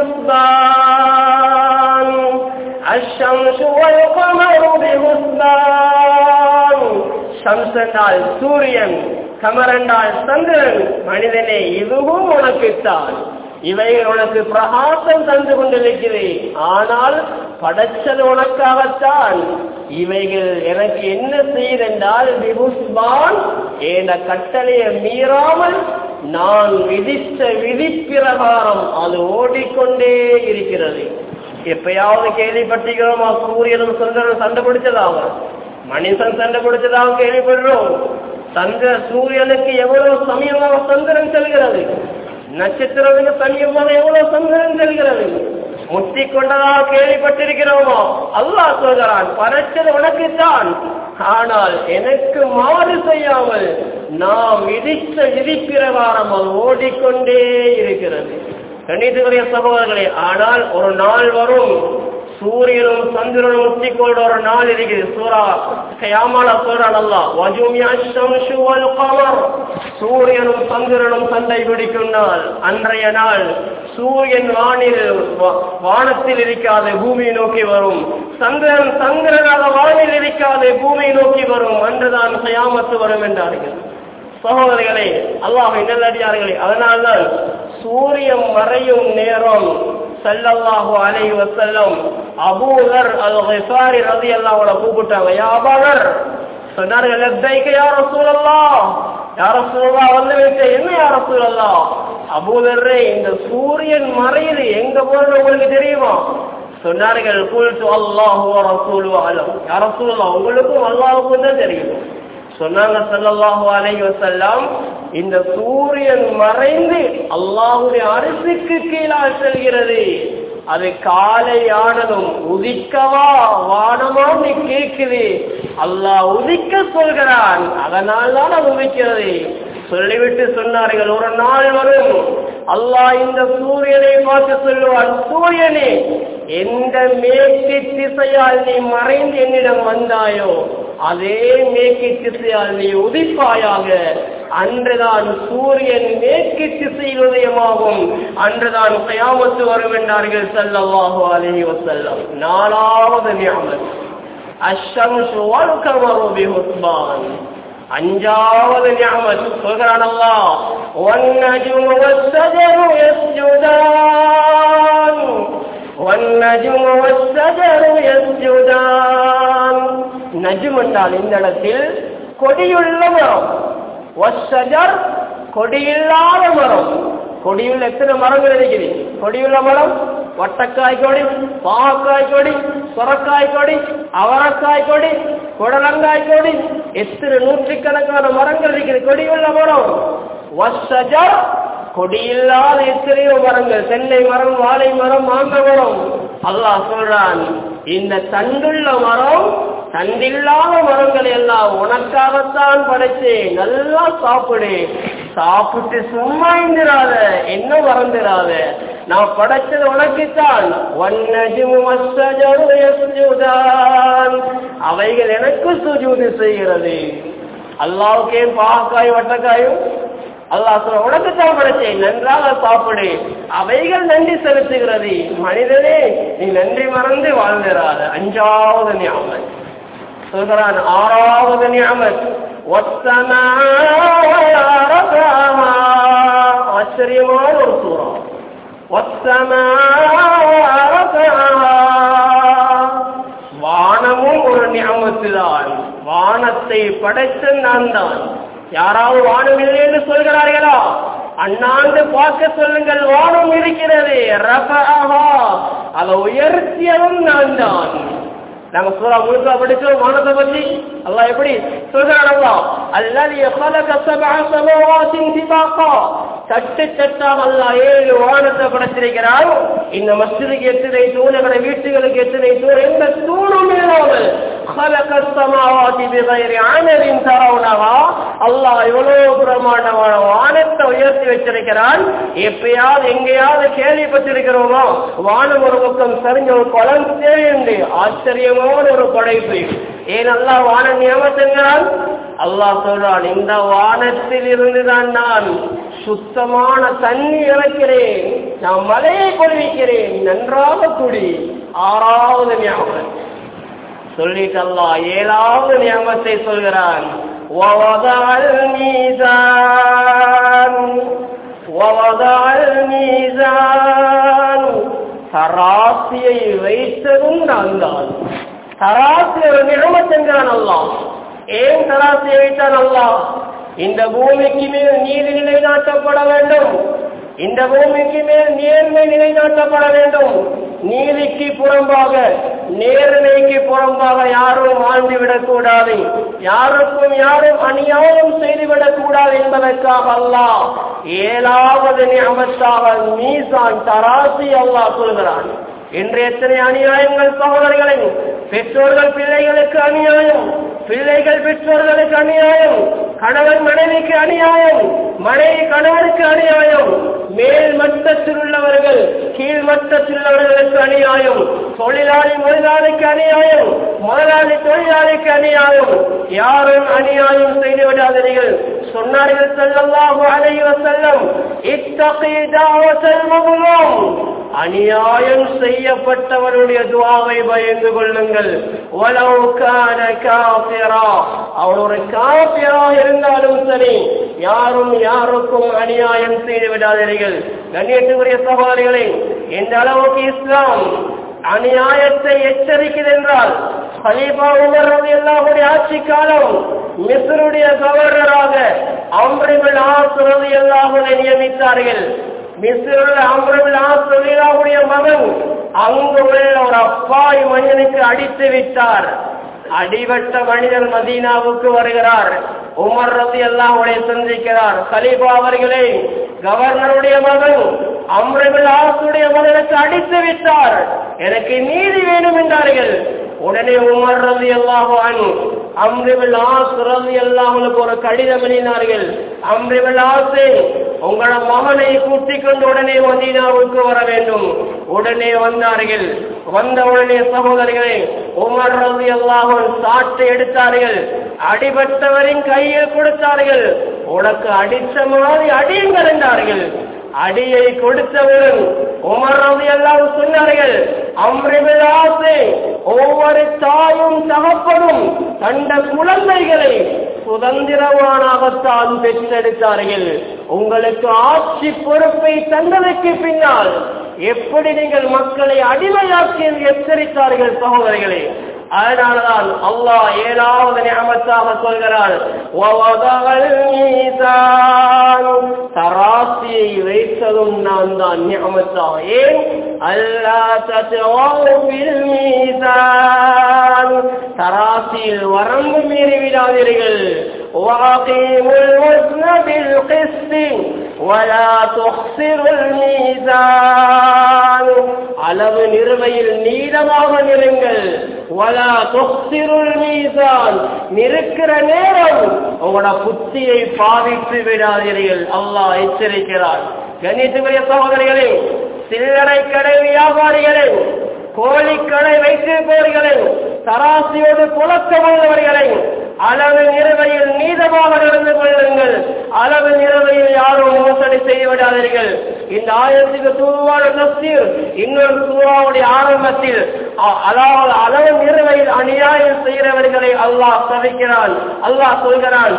பிஹுஸ்பான் அஷம்சு வல் கமரு பிஹுஸ்பான் ஷம்ஸ் என்றால் சூரியன் கமர் என்றால் சந்திரன் மனிதனே இதுவும் உனக்குத்தான் இவைகள் உனக்கு பிரகாசம் தந்து கொண்டிருக்கிறது ஆனால் படைச்சது உனக்காகத்தான் இவைகள் எனக்கு என்ன செய்தென்றால் விபுஸ்பான் என்ற கட்டளையை மீறாமல் நான் விதித்த விதி பிரகாரம் அது ஓடிக்கொண்டே இருக்கிறது எப்பயாவது கேள்விப்பட்டிருக்கிறோமா சூரியனும் சந்திரனும் சண்டை பிடிச்சதாக மனுஷன் சண்டை பிடிச்சதாக கேள்விப்படுறோம் சந்திர சூரியனுக்கு எவ்வளவு சமயமாக சந்திரன் செல்கிறது நட்சத்திரத்துக்கு சமயமாக எவ்வளவு சந்திரன் செல்கிறது முத்தி கொண்டதாக கேள்விப்பட்டிருக்கிறோமோ அல்லாஹ் சொல்கிறான் படைச்சது உனக்குத்தான் ஆனால் எனக்கு மாறு செய்யாமல் நாம் விதித்த விதி பிரகாரம் அது ஓடிக்கொண்டே இருக்கிறது கணிதக்குரிய சகோதரர்களே ஆனால் ஒரு நாள் வரும் சூரியனும் சந்திரனும் முத்திக்கொண்ட ஒரு நாள் இருக்குது சூரா கயாமால சொல்றான் அல்லா கமர் சூரியனும் சந்திரனும் சண்டை பிடிக்கும் நாள் அன்றைய நாள் சூரியன் வானில் வானத்தில் இருக்காது பூமியை நோக்கி வரும் சந்திரன் சந்திரனாக வானில் இருக்காது பூமியை நோக்கி வரும் அன்றுதான் கயாமத்து வரும் என்றார்கள் சகோதரிகளே அல்லாஹை நல்லடியார்களே அதனால்தான் சூரியன் மறையும் நேரம் சல்லல்லாஹு அலைஹி வஸல்லம் அபூதர் அல் கிஃபாரி ரலியல்லாஹு அன்ஹு கூப்பிட்டாங்க யா அபூதர் சொன்னார்கள் லப்பைக யா ரசூலல்லாஹ் யா ரசூலல்லாஹ் வந்து விட்டு என்ன யா ரசூலல்லாஹ் அபூதர்ரே இந்த சூரியன் மறையுது எங்க போறது உங்களுக்கு தெரியுமா சொன்னார்கள் குல்து அல்லாஹு வ ரசூலு அலம் யா ரசூலல்லாஹ் உங்களுக்கும் அல்லாஹ்வுக்கும் தான் தெரியும் சொன்னாங்க சல்லல்லாஹு அலைஹி வஸல்லம் இந்த சூரியன் மறைந்து அல்லாஹ்வுடைய அரிசிக்கு கீழால் செல்கிறது அது காலை ஆனதும் உதிக்கவா வானமா நீ கேட்குது அல்லாஹ் உதிக்க சொல்கிறான் அதனால் தான் அது உதிக்கிறது சொல்லிவிட்டு சொன்னார்கள் ஒரு நாள் வரும் அல்லாஹ் இந்த சூரியனை பார்த்து சொல்லுவான் சூரியனே எந்த மேற்கு திசையால் நீ மறைந்து என்னிடம் வந்தாயோ அதே மேற்கு திசையால் நீ உதிப்பாயாக அன்றுதான் சூரியன் மேற்கு திசையில் உதயமாகும் அன்றுதான் கயாமத்து வரும் என்றார்கள் சல்லல்லாஹு அலைஹி வஸல்லம் நாலாவது நியமத் அஷ்ஷம்சு வல் கமரு பிஹுஸ்பான் அஞ்சாவது நியமத் சொல்கிறான் அல்லாஹ் வன்னஜுமு வஸ்ஸஜரு யஸ்ஜுதான் வன்னஜுமு வஸ்ஸஜரு யஸ்ஜுதான் நஜும் என்றால் இந்த இடத்தில் கொடியுள்ள மரம் வஸ்ஸஜர் கொடியில்லாத மரம் கொடியுள்ள எத்தனை மரங்கள் இருக்குது கொடியுள்ள மரம் வட்டக்காய் கொடி பாவக்காய் கொடி சுரக்காய் கொடி அவரக்காய் கொடி குடலங்காய் கொடி எத்தனை நூற்றுக்கணக்கான மரங்கள் இருக்குது கொடியுள்ள மரம் வஸ்ஸஜர் கொடியில்லாத எத்தனையோ மரங்கள் தென்னை மரம் வாழை மரம் மாங்க மரம் அல்லாஹ் சொல்றான் இந்த தண்டுள்ள மரம் தண்டில்லாத மரங்கள் எல்லாம் உனக்காகத்தான் படைச்சேன் நல்லா சாப்பிடு சாப்பிட்டு சும்மா இருந்துடாத என்ன மறந்துடாத நான் படைச்சது உனக்குத்தான் வண்ணஜுதான் அவைகள் எனக்கு சுஜூது செய்கிறது அல்லாவுக்கே பாக்காய் வட்டக்காயும் அல்லாஹ் சொல்ல உனக்குத்தான் படைச்சேன் நன்றாக சாப்பிடு அவைகள் நன்றி செலுத்துகிறது மனிதனே நீ நன்றி மறந்து வாழ்ந்துடாத அஞ்சாவது ஞாபகம் சொல்கிறான் ஆறாவது ஞாபகம் ஆச்சரியமான ஒரு சூறம் வானமும் ஒரு ஞாபகத்து தான் வானத்தை படைத்த நான் தான் யாராவது வானம் இல்லை என்று சொல்கிறார்களா அண்ணாந்து பார்க்க சொல்லுங்கள் வானம் இருக்கிறது ரஃபஅஹா அதை உயர்த்தியதும் நான் தான் நாங்க சூரா முழுக்கா படிச்சோம் வானத்தை பத்தி அல்லாஹ் எப்படி சொல்றான் அல்லாஹ் அல்லது خلق سبع سماوات طباقا தட்டு தட்டாக அல்லாஹ் ஏழு வானத்தை படைத்திருக்கிறான் இந்த மஸ்ஜிதுக்கு எத்தனை தூண் எங்களை வீட்டுகளுக்கு எத்தனை தூண் எந்த தூணும் இல்லாமல் خلق السماوات بغير عمد ترونها அல்லாஹ் இவ்வளவு பிரமாண்டமான வானத்தை உயர்த்தி வச்சிருக்கிறான் எப்பயாவது எங்கேயாவது கேள்விப்பட்டிருக்கிறோமோ வானம் ஒரு பக்கம் சரிஞ்ச ஒரு குளம் தேவையுண்டு ஆச்சரியமான ஒரு படைப்பு ஏன் அல்லாஹ் வான நியமத்துங்கிறான் அல்லாஹ் சொல்றான் இந்த வானத்தில் இருந்துதான் நான் சுத்தமான தண்ணி இறக்கிறேன் நான் மலையை பொழிவிக்கிறேன் நன்றாக குடி ஆறாவது ஞாபகம் சொல்லிட்டு அல்லாஹ் ஏழாவது நியமத்தை சொல்கிறான் ووضع الميزان ووضع الميزان தராசியை வைத்ததும் நான் தான் தராசி ஒரு நிகமத் என்கிறான் அல்லாஹ் ஏன் தராசியை வைத்தான் அல்லாஹ் இந்த பூமிக்கு மேல் நீதி நிலைநாட்டப்பட வேண்டும் இந்த பூமிக்கு மேல் நேர்மை நிலைநாட்டப்பட வேண்டும் நீதிக்கு புறம்பாக நேர்மைக்கு புறம்பாக யாரும் வாழ்ந்துவிடக் கூடாது யாருக்கும் யாரும் அநியாயம் செய்துவிடக் கூடாது என்பதற்காக அல்லாஹ் ஏழாவது நியமத்தாக மீசான் தராசி அல்லாஹ் சொல்கிறான் இன்று எத்தனை அநியாயங்கள் சகோதரிகளை பெற்றோர்கள் பிள்ளைகளுக்கு அநியாயம் பிள்ளைகள் பெற்றோர்களுக்கு அநியாயம் கணவன் மனைவிக்கு அநியாயம் மனைவி கணவனுக்கு அநியாயம் மேல் மட்டத்தில் உள்ளவர்கள் கீழ் மட்டத்தில் உள்ளவர்களுக்கு அநியாயம் தொழிலாளி முதலாளிக்கு அநியாயம் முதலாளி தொழிலாளிக்கு அநியாயம் யாரும் அநியாயம் செய்து விடாதீர்கள் சொன்னார்கள் செல்லல்லாஹு அலைஹி வஸல்லம் இத்தகி தாவத்தல் மظلوم அநியாயம் செய்யப்பட்டவருடைய துவாவை பயந்து கொள்ளுங்கள் வலவு கான காபிரா அவர் ஒரு காபிரா இருந்தாலும் சரி யாரும் யாருக்கும் அநியாயம் செய்து விடாதீர்கள் கண்ணியத்துக்குரிய சகோதரிகளே எந்த அளவுக்கு இஸ்லாம் அநியாயத்தை எச்சரிக்கிறது என்றால் ஹலீஃபா உமர் ரலியல்லாஹுடைய ஆட்சி காலம் மிஸ்ருடைய கவர்னராக அம்ரிபில் ஆஸ் ரலியல்லாஹுவை நியமித்தார்கள் மிஸ்ருடைய அம்ரிபில் ஆஸ் ரலியல்லாஹுடைய மகன் அங்கு உள்ள ஒரு அப்பாய் மனிதனுக்கு அடித்து விட்டார் அடிபட்ட மனிதர் மதீனாவுக்கு வருகிறார் உமர் ரதி அல்லாஹுடைய சந்திக்கிறார் கலீஃபா அவர்களே கவர்னருடைய மகன் அம்ரபில் ஆசுடைய மகனுக்கு அடித்து விட்டார் எனக்கு நீதி வேணும் என்றார்கள் உடனே உமர் ரதி அல்லாஹான் அம்ரிபில் ஆஸ் ரதி அல்லாஹனுக்கு ஒரு கடிதம் எழுதினார்கள் அம்ரிபில் ஆசே உங்களோட மகனை கூட்டிக் கொண்டு உடனே மதீனாவுக்கு வர வேண்டும் உடனே வந்தார்கள் வந்த உடனே சகோதரிகளே உமர் ரதி அல்லாஹன் சாட்டை எடுத்தார்கள் அடிபட்டவரின் கையில் கொடுத்தார்கள் உனக்கு அடித்த மாதிரி அடியுங்கள் என்றார்கள் அடியை கொடுத்தவரும் உமர் ரவி எல்லாம் சொன்னார்கள் அம்ரிவிலாசே ஒவ்வொரு தாயும் தகப்பனும் தந்த குழந்தைகளை சுதந்திரமானாகத்தான் பெற்றெடுத்தார்கள் உங்களுக்கு ஆட்சி பொறுப்பை தந்ததற்கு பின்னால் எப்படி நீங்கள் மக்களை அடிமையாக்கி எச்சரித்தார்கள் சகோதரிகளே அதனால்தான் அல்லாஹ் ஏழாவது நியமத்தாக சொல்கிறார் தராசியை வைத்ததும் நான் தான் நியமத்தாக ஏன் அல்லா தராசியில் வரம்பு மீறி விடாதீர்கள் وأقيموا الوزن بالقسط ولا تخسروا الميزان அளவு நிறுவையில் நீளமாக நிறுங்கள் வலா தொக்சிருள் மீசான் நிற்கிற நேரம் உங்களோட புத்தியை பாவித்து விடாதீர்கள் அல்லாஹ் எச்சரிக்கிறார் கணித்துக்குரிய சகோதரிகளே சில்லறை கடை வியாபாரிகளே கோழிக்கடை வைத்திருப்பவர்களே தராசியோடு புழக்கமுள்ளவர்களை அளவு நிறுவையில் நீதமாக நடந்து கொள்ளுங்கள் அளவு நிறுவையில் யாரும் மோசடி செய்து விடாதீர்கள் இந்த ஆயிரத்துக்கு தூவான தஸ்தீர் இன்னொரு தூவாவுடைய ஆரம்பத்தில் அதாவது அளவு நிறுவையில் அநியாயம் செய்கிறவர்களை அல்லாஹ் தவிக்கிறான் அல்லாஹ் சொல்கிறான்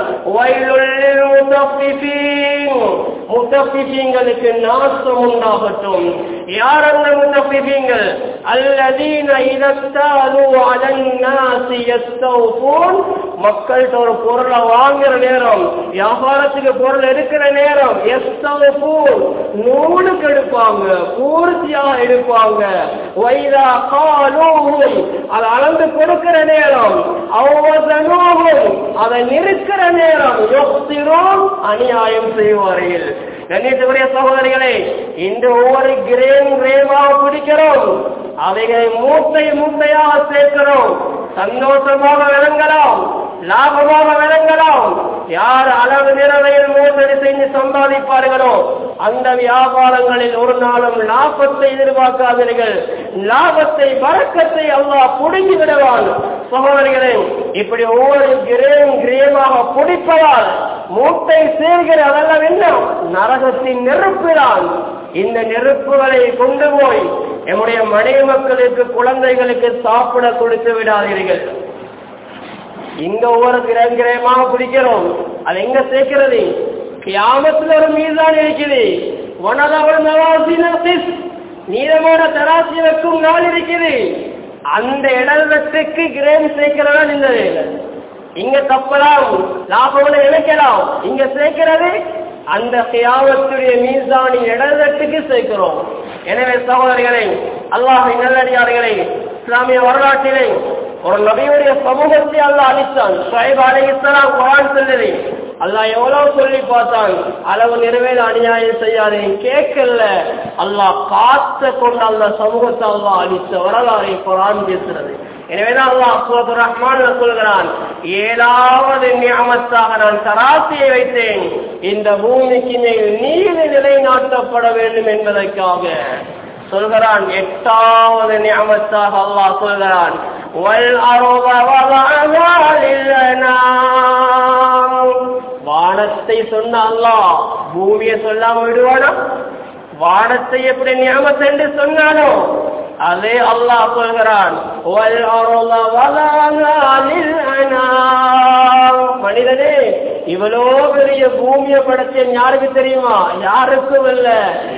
முத்தப்பிங்களுக்கு நாசம் உண்டாகட்டும் யார் அந்த முத்தப்பிங்கள் அல்லதீன இதத்தாலு அலன்னாசி யஸ்தௌஃபூன் மக்கள்கிட்ட ஒரு பொருளை வாங்குற நேரம் வியாபாரத்துக்கு பொருள் எடுக்கிற நேரம் எஸ்தௌஃபூன் நூலுக்கு எடுப்பாங்க பூர்த்தியாக எடுப்பாங்க வைதா காலூஹும் அதை அளந்து கொடுக்கிற நேரம் அவ்வதனூஹும் அதை நிறுக்கிற நேரம் யொஸ்திரோம் அநியாயம் செய்வார்கள் கண்ணியத்துக்குரிய சகோதரிகளே இந்த ஒவ்வொரு கிரேம் கிரேமாக பிடிக்கிறோம் அவைகளை மூட்டை மூட்டையாக சேர்க்கிறோம் சந்தோஷமாக விளங்கலாம் லாபமாக விளங்கலாம் யார் அளவு நிறவையில் மோசடி செய்து சம்பாதிப்பார்களோ அந்த வியாபாரங்களில் ஒரு நாளும் லாபத்தை எதிர்பார்க்காதீர்கள் லாபத்தை வரக்கத்தை அல்லாஹ் புடுங்கி விடுவான் சகோதரிகளே இப்படி ஒவ்வொரு கிரேம் கிரேமாக பிடிப்பதால் மூட்டை சேர்கிற அதெல்லாம் என்ன நரகத்தின் நெருப்புதான் இந்த நெருப்புகளை கொண்டு போய் நம்முடைய மனைவி மக்களுக்கு குழந்தைகளுக்கு சாப்பிட கொடுத்து விடாதீர்கள் இங்க ஒவ்வொரு கிரகம் கிரகமாக பிடிக்கிறோம் அது எங்க சேர்க்கிறது கியாமத்துல ஒரு மீதான் இருக்குது ஒனதவள் நவாசினத்திஸ் நீளமான தராசி வைக்கும் நாள் இருக்குது அந்த இடத்துக்கு கிரேம் சேர்க்கிறதான் இந்த வேலை இங்க தப்பலாம் லாபம்னு நினைக்கலாம் இங்க சேர்க்கிறது அந்த கியாமத்துடைய மீசானி இடத்துக்கு சேர்க்கிறோம் எனவே சகோதரிகளை அல்லாஹ் நல்லடியார்களை இஸ்லாமிய வரலாற்றிலே ஒரு நபியுடைய சமூகத்தை அல்லாஹ் அளித்தான் ஷைப் அலி இஸ்லாம் குரான் சொல்லுது அல்லாஹ் எவ்வளவு சொல்லி பார்த்தான் அளவு நிறைவேற அநியாயம் செய்யாதே கேட்கல அல்லாஹ் காத்த கொண்டு அந்த சமூகத்தை அல்லாஹ் அளித்த வரலாறை குரான் பேசுறது எனவேதான் அல்லாஹ் சூரத்து ரஹ்மான் சொல்கிறான் ஏழாவது நியமத்தாக நான் தராசியை வைத்தேன் இந்த பூமிக்கு மேல் நீதி நிலைநாட்டப்பட வேண்டும் என்பதற்காக சொல்கிறான் எட்டாவது நியமத்தாக அல்லாஹ் சொல்கிறான் وَالْأَرْضَ وَضَعَهَا لِلْأَنَامِ வானத்தை சொன்ன அல்லாஹ் பூமியை சொல்லாம விடுவானா வானத்தை எப்படி நியமத் என்று சொன்னானோ அதே அல்லாஹ் சொல்கிறான் وَالْأَرْضَ وَضَعَهَا لِلْأَنَامِ மனிதனே இவ்வளோ பெரிய பூமியை படைச்சேன் யாருக்கு தெரியுமா யாருக்கும் இல்ல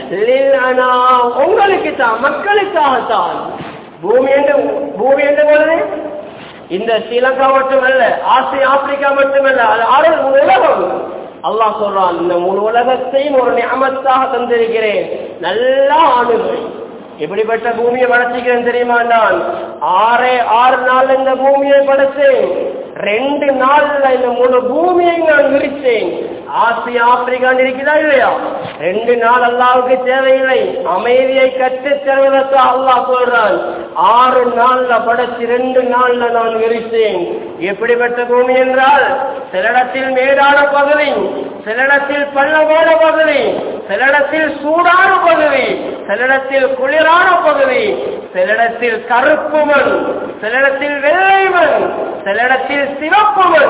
லில்அனா உங்களுக்கு தான் மக்களுக்காகத்தான் பூமி என்று பூமி என்று பொழுது இந்த ஸ்ரீலங்கா மட்டுமல்ல ஆசிய ஆப்பிரிக்கா மட்டுமல்ல அது ஆறு உலகம் அல்லாஹ் சொல்றான் இந்த முழு உலகத்தையும் ஒரு நியமத்தாக தந்திருக்கிறேன் நல்லா ஆணுகள் எப்படிப்பட்ட பூமியை படைச்சிக்கிறேன் தெரியுமா நான் ஆறே ஆறு நாள் இந்த பூமியை படைத்தேன் ரெண்டு நாள்ல இந்த முழு பூமியை நான் விரிச்சேன் ஆசியா ஆப்பிரிக்கான் இருக்குதா இல்லையா ரெண்டு நாள் அல்லாவுக்கு தேவையில்லை அமைதியை கற்றுத் தருவதற்கு அல்லாஹ் சொல்றான் ஆறு நாள்ல படைச்சு ரெண்டு நாள்ல நான் விரித்தேன் எப்படிப்பட்ட பூமி என்றால் சிலடத்தில் மேடான பகுதி சிலடத்தில் பள்ளமான பகுதி சிலடத்தில் சூடான பகுதி சிலடத்தில் குளிரான பகுதி சிலடத்தில் கருப்பு மண் சிலடத்தில் வெள்ளை மண் சிலடத்தில் சிவப்பு மண்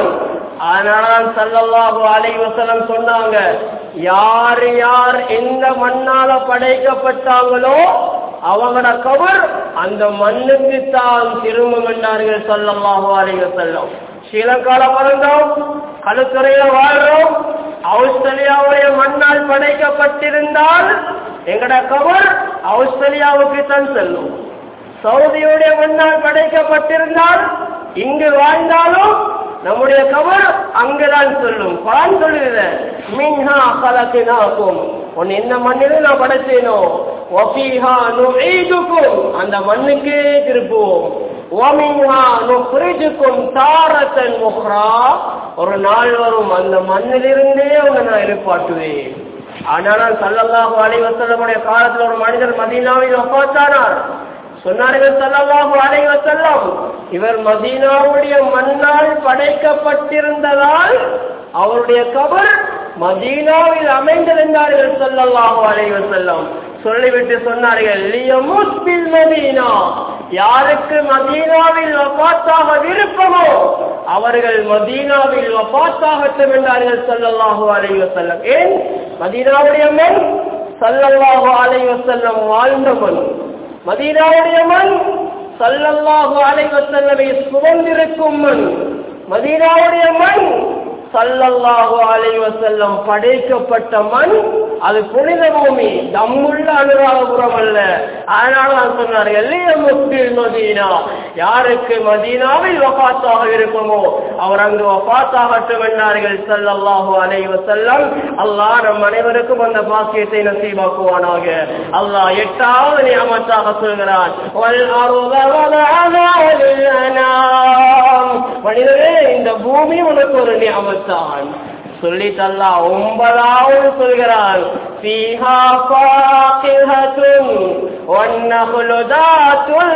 அதனால சல்லல்லாஹு அலைஹி வஸல்லம் சொன்னாங்க யார் யார் எந்த மண்ணால படைக்கப்பட்டாங்களோ அவங்களோட கவர் அந்த மண்ணுக்கு தான் திரும்பும் என்றார்கள் சல்லல்லாஹு அலைஹி வஸல்லம் ஸ்ரீலங்கால பிறந்தோம் கழுத்துறையில வாழ்றோம் ஆஸ்திரேலியாவுடைய மண்ணால் படைக்கப்பட்டிருந்தால் எங்கட கவர் ஆஸ்திரேலியாவுக்கு தான் செல்லும் சவுதியுடைய மண்ணால் படைக்கப்பட்டிருந்தால் இங்கு வாழ்ந்தாலும் நம்முடைய கவர் அங்குதான் சொல்லும் குரான் சொல்லுகிற மின்ஹா கலக்கினாக்கும் உன் என்ன மண்ணிலும் நான் படைச்சேனோ ஒபிஹா நுழைதுக்கும் அந்த மண்ணுக்கே திருப்புவோம் ஓமின்ஹா நுப்ரிஜுக்கும் தாரத்தன் முஹ்ரா ஒரு நாள் வரும் அந்த மண்ணிலிருந்தே உன்னை நான் எழுப்பாட்டுவேன் ஆனால் சல்லல்லாஹு அலைஹி வஸல்லமுடைய காலத்தில் ஒரு மனிதர் மதீனாவில் ஒப்பாத்தானார் சொன்னார்கள் சல்லல்லாஹு அலைஹி வஸல்லம் இவர் மதீனாவுடைய மண்ணால் படைக்கப்பட்டிருந்ததால் அவருடைய கபர் மதீனாவில் அமைந்திருந்தார்கள் சல்லல்லாஹு அலைஹி வஸல்லம் சொல்லிவிட்டு சொன்னார்கள் லியமுத் பில் மதீனா யாருக்கு மதீனாவில் வஃபாத்தாக விருப்பமோ அவர்கள் மதீனாவில் வஃபாத்தாகட்டும் என்றார்கள் சல்லல்லாஹு அலைஹி வஸல்லம் ஏன் மதீனாவுடைய மண் சல்லல்லாஹு அலைஹி வஸல்லம் வாழ்ந்த மண் மதீனாவுடைய மண் சல்லல்லாஹு அலைஹி வஸல்லமை சுமந்திருக்கும் மண் மதீனாவுடைய மண் சல்லல்லாஹு அலைஹி வஸல்லம் படைக்கப்பட்ட மண் அது புனித பூமி தம்முள்ள அனுராதபுரம் அல்ல அதனால தான் சொன்னார்கள் முஸ்லிம் மதீனா யாருக்கு மதீனாவில் வஃபாத்தாக இருக்குமோ அவர் அங்கு வஃபாத்தாகட்டும் என்றார்கள் சல்லல்லாஹு அலைஹி வஸல்லம் அல்லாஹ் நம் அனைவருக்கும் அந்த பாக்கியத்தை நசீபாக்குவானாக அல்லாஹ் எட்டாவது நியமத்தாக சொல்கிறான் வல் அருள வலஅலா லில்அனாம். மனிதரே இந்த பூமி உனக்கு ஒரு நியமத்தான் சொல்லிட்டு அல்லாஹ் ஒன்பதாவது சொல்கிறான் ஃபீஹா ஃபாகிஹத்துன் வன்னஹ்லு தாத்துல்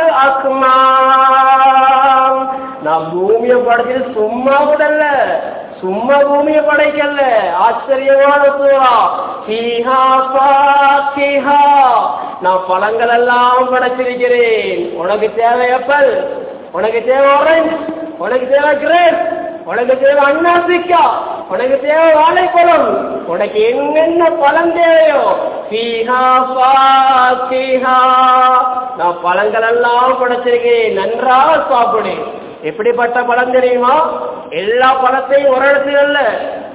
அக்மாம் நான் பூமியை படைச்சது சும்மா விடல சும்மா பூமியை படைக்கல ஆச்சரியமான சூறா ஃபீஹா ஃபாகிஹா நான் பழங்கள் எல்லாம் படைச்சிருக்கிறேன் உனக்கு தேவை அப்பல் உனக்கு தேவை ஆரஞ்சு உனக்கு தேவை கிரேப் உனக்கு தேவை அண்ணாசிக்கா உனக்கு தேவை வாழைப்பழம் உனக்கு என்னென்ன பழம் தேவையோ பீஹா பாஹா நான் பழங்கள் எல்லாம் படைச்சிருக்கேன் நன்றாக சாப்பிடு எப்படிப்பட்ட பழம் தெரியுமா எல்லா பழத்தையும் ஒரு இடத்துல இல்ல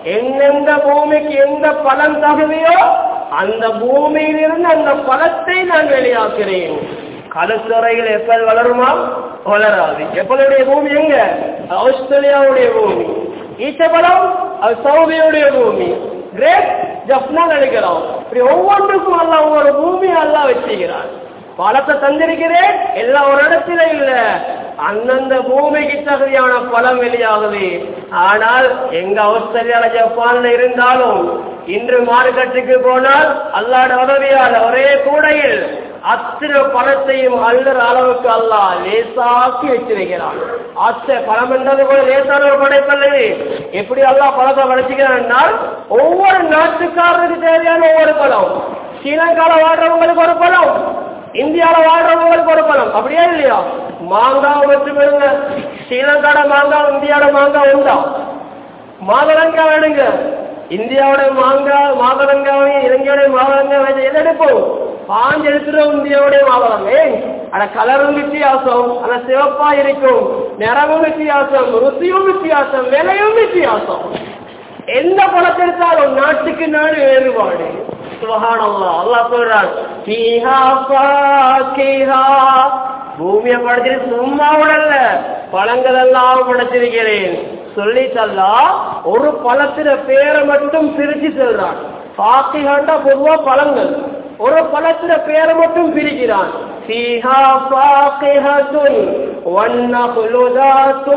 எந்தெந்த பூமிக்கு எந்த பலன் தகுதியோ அந்த பூமியிலிருந்து அந்த பழத்தை நான் வெளியாக்குறேன் கழுத்துறைகள் எப்போது வளருமா வளராது எப்போதுடைய பூமி எங்க ஆஸ்திரேலியாவுடைய பூமி ஈச்சபலம் அது சவுதியுடைய பூமி கிரேட் ஜப்னா நினைக்கிறோம் இப்படி ஒவ்வொன்றுக்கும் அல்ல ஒவ்வொரு பூமி அல்ல வச்சுக்கிறான் பழத்தை தந்திருக்கிறேன் எல்லா ஒரு இடத்துல இல்ல அந்தந்த பூமிக்கு தகுதியான பழம் வெளியாகுது ஆனால் எங்க ஆஸ்திரேலியால ஜப்பான்ல இருந்தாலும் இன்று மார்க்கெட்டுக்கு போனால் அல்லாட உதவியால் ஒரே கூடையில் அத்தனை பழத்தையும் அள்ளுற அளவுக்கு அல்லா லேசாக்கி வச்சிருக்கிறான் அத்த பழம் என்றது கூட லேசான ஒரு படைப்பல்லது எப்படி அல்லா பழத்தை படைச்சுக்கிறான் ஒவ்வொரு நாட்டுக்காரருக்கு தேவையான ஒவ்வொரு பழம் ஸ்ரீலங்கால வாழ்றவங்களுக்கு ஒரு பழம் இந்தியால வாழ்றவங்களுக்கு ஒரு பழம் அப்படியே இல்லையா மாங்காய் மட்டும் இருங்க ஸ்ரீலங்காட மாங்காய் இந்தியாவோட மாங்காய் உண்டா மாதளங்காய் வேணுங்க இந்தியாவோட மாங்காய் மாதளங்காவையும் இலங்கையோட மாதளங்காய் வச்சு எது எடுப்போம் பாஞ்சு எடுத்துடும் இந்தியாவுடைய மாதளம் ஏன் அட கலரும் வித்தியாசம் ஆனா சிவப்பா இருக்கும் நிறமும் வித்தியாசம் ருசியும் வித்தியாசம் விலையும் வித்தியாசம் எந்த பழத்தை எடுத்தாலும் நாட்டுக்கு நாடு வேறுபாடு சுபஹானல்லா அல்லாஹ் சொல்றான் ஃபீஹா ஃபாகிஹா பூமியை படைச்சிட்டு சும்மா விடல பழங்கள் எல்லாம் படைச்சிருக்கிறேன் சொல்லி தல்லா ஒரு பழத்தின பேரை மட்டும் பிரிச்சு சொல்றான் ஃபாகிஹாண்டா பொதுவா பழங்கள் ஒரு பழத்தின பேரை மட்டும் பிரிக்கிறான் فيها فاقهة والنخل ذات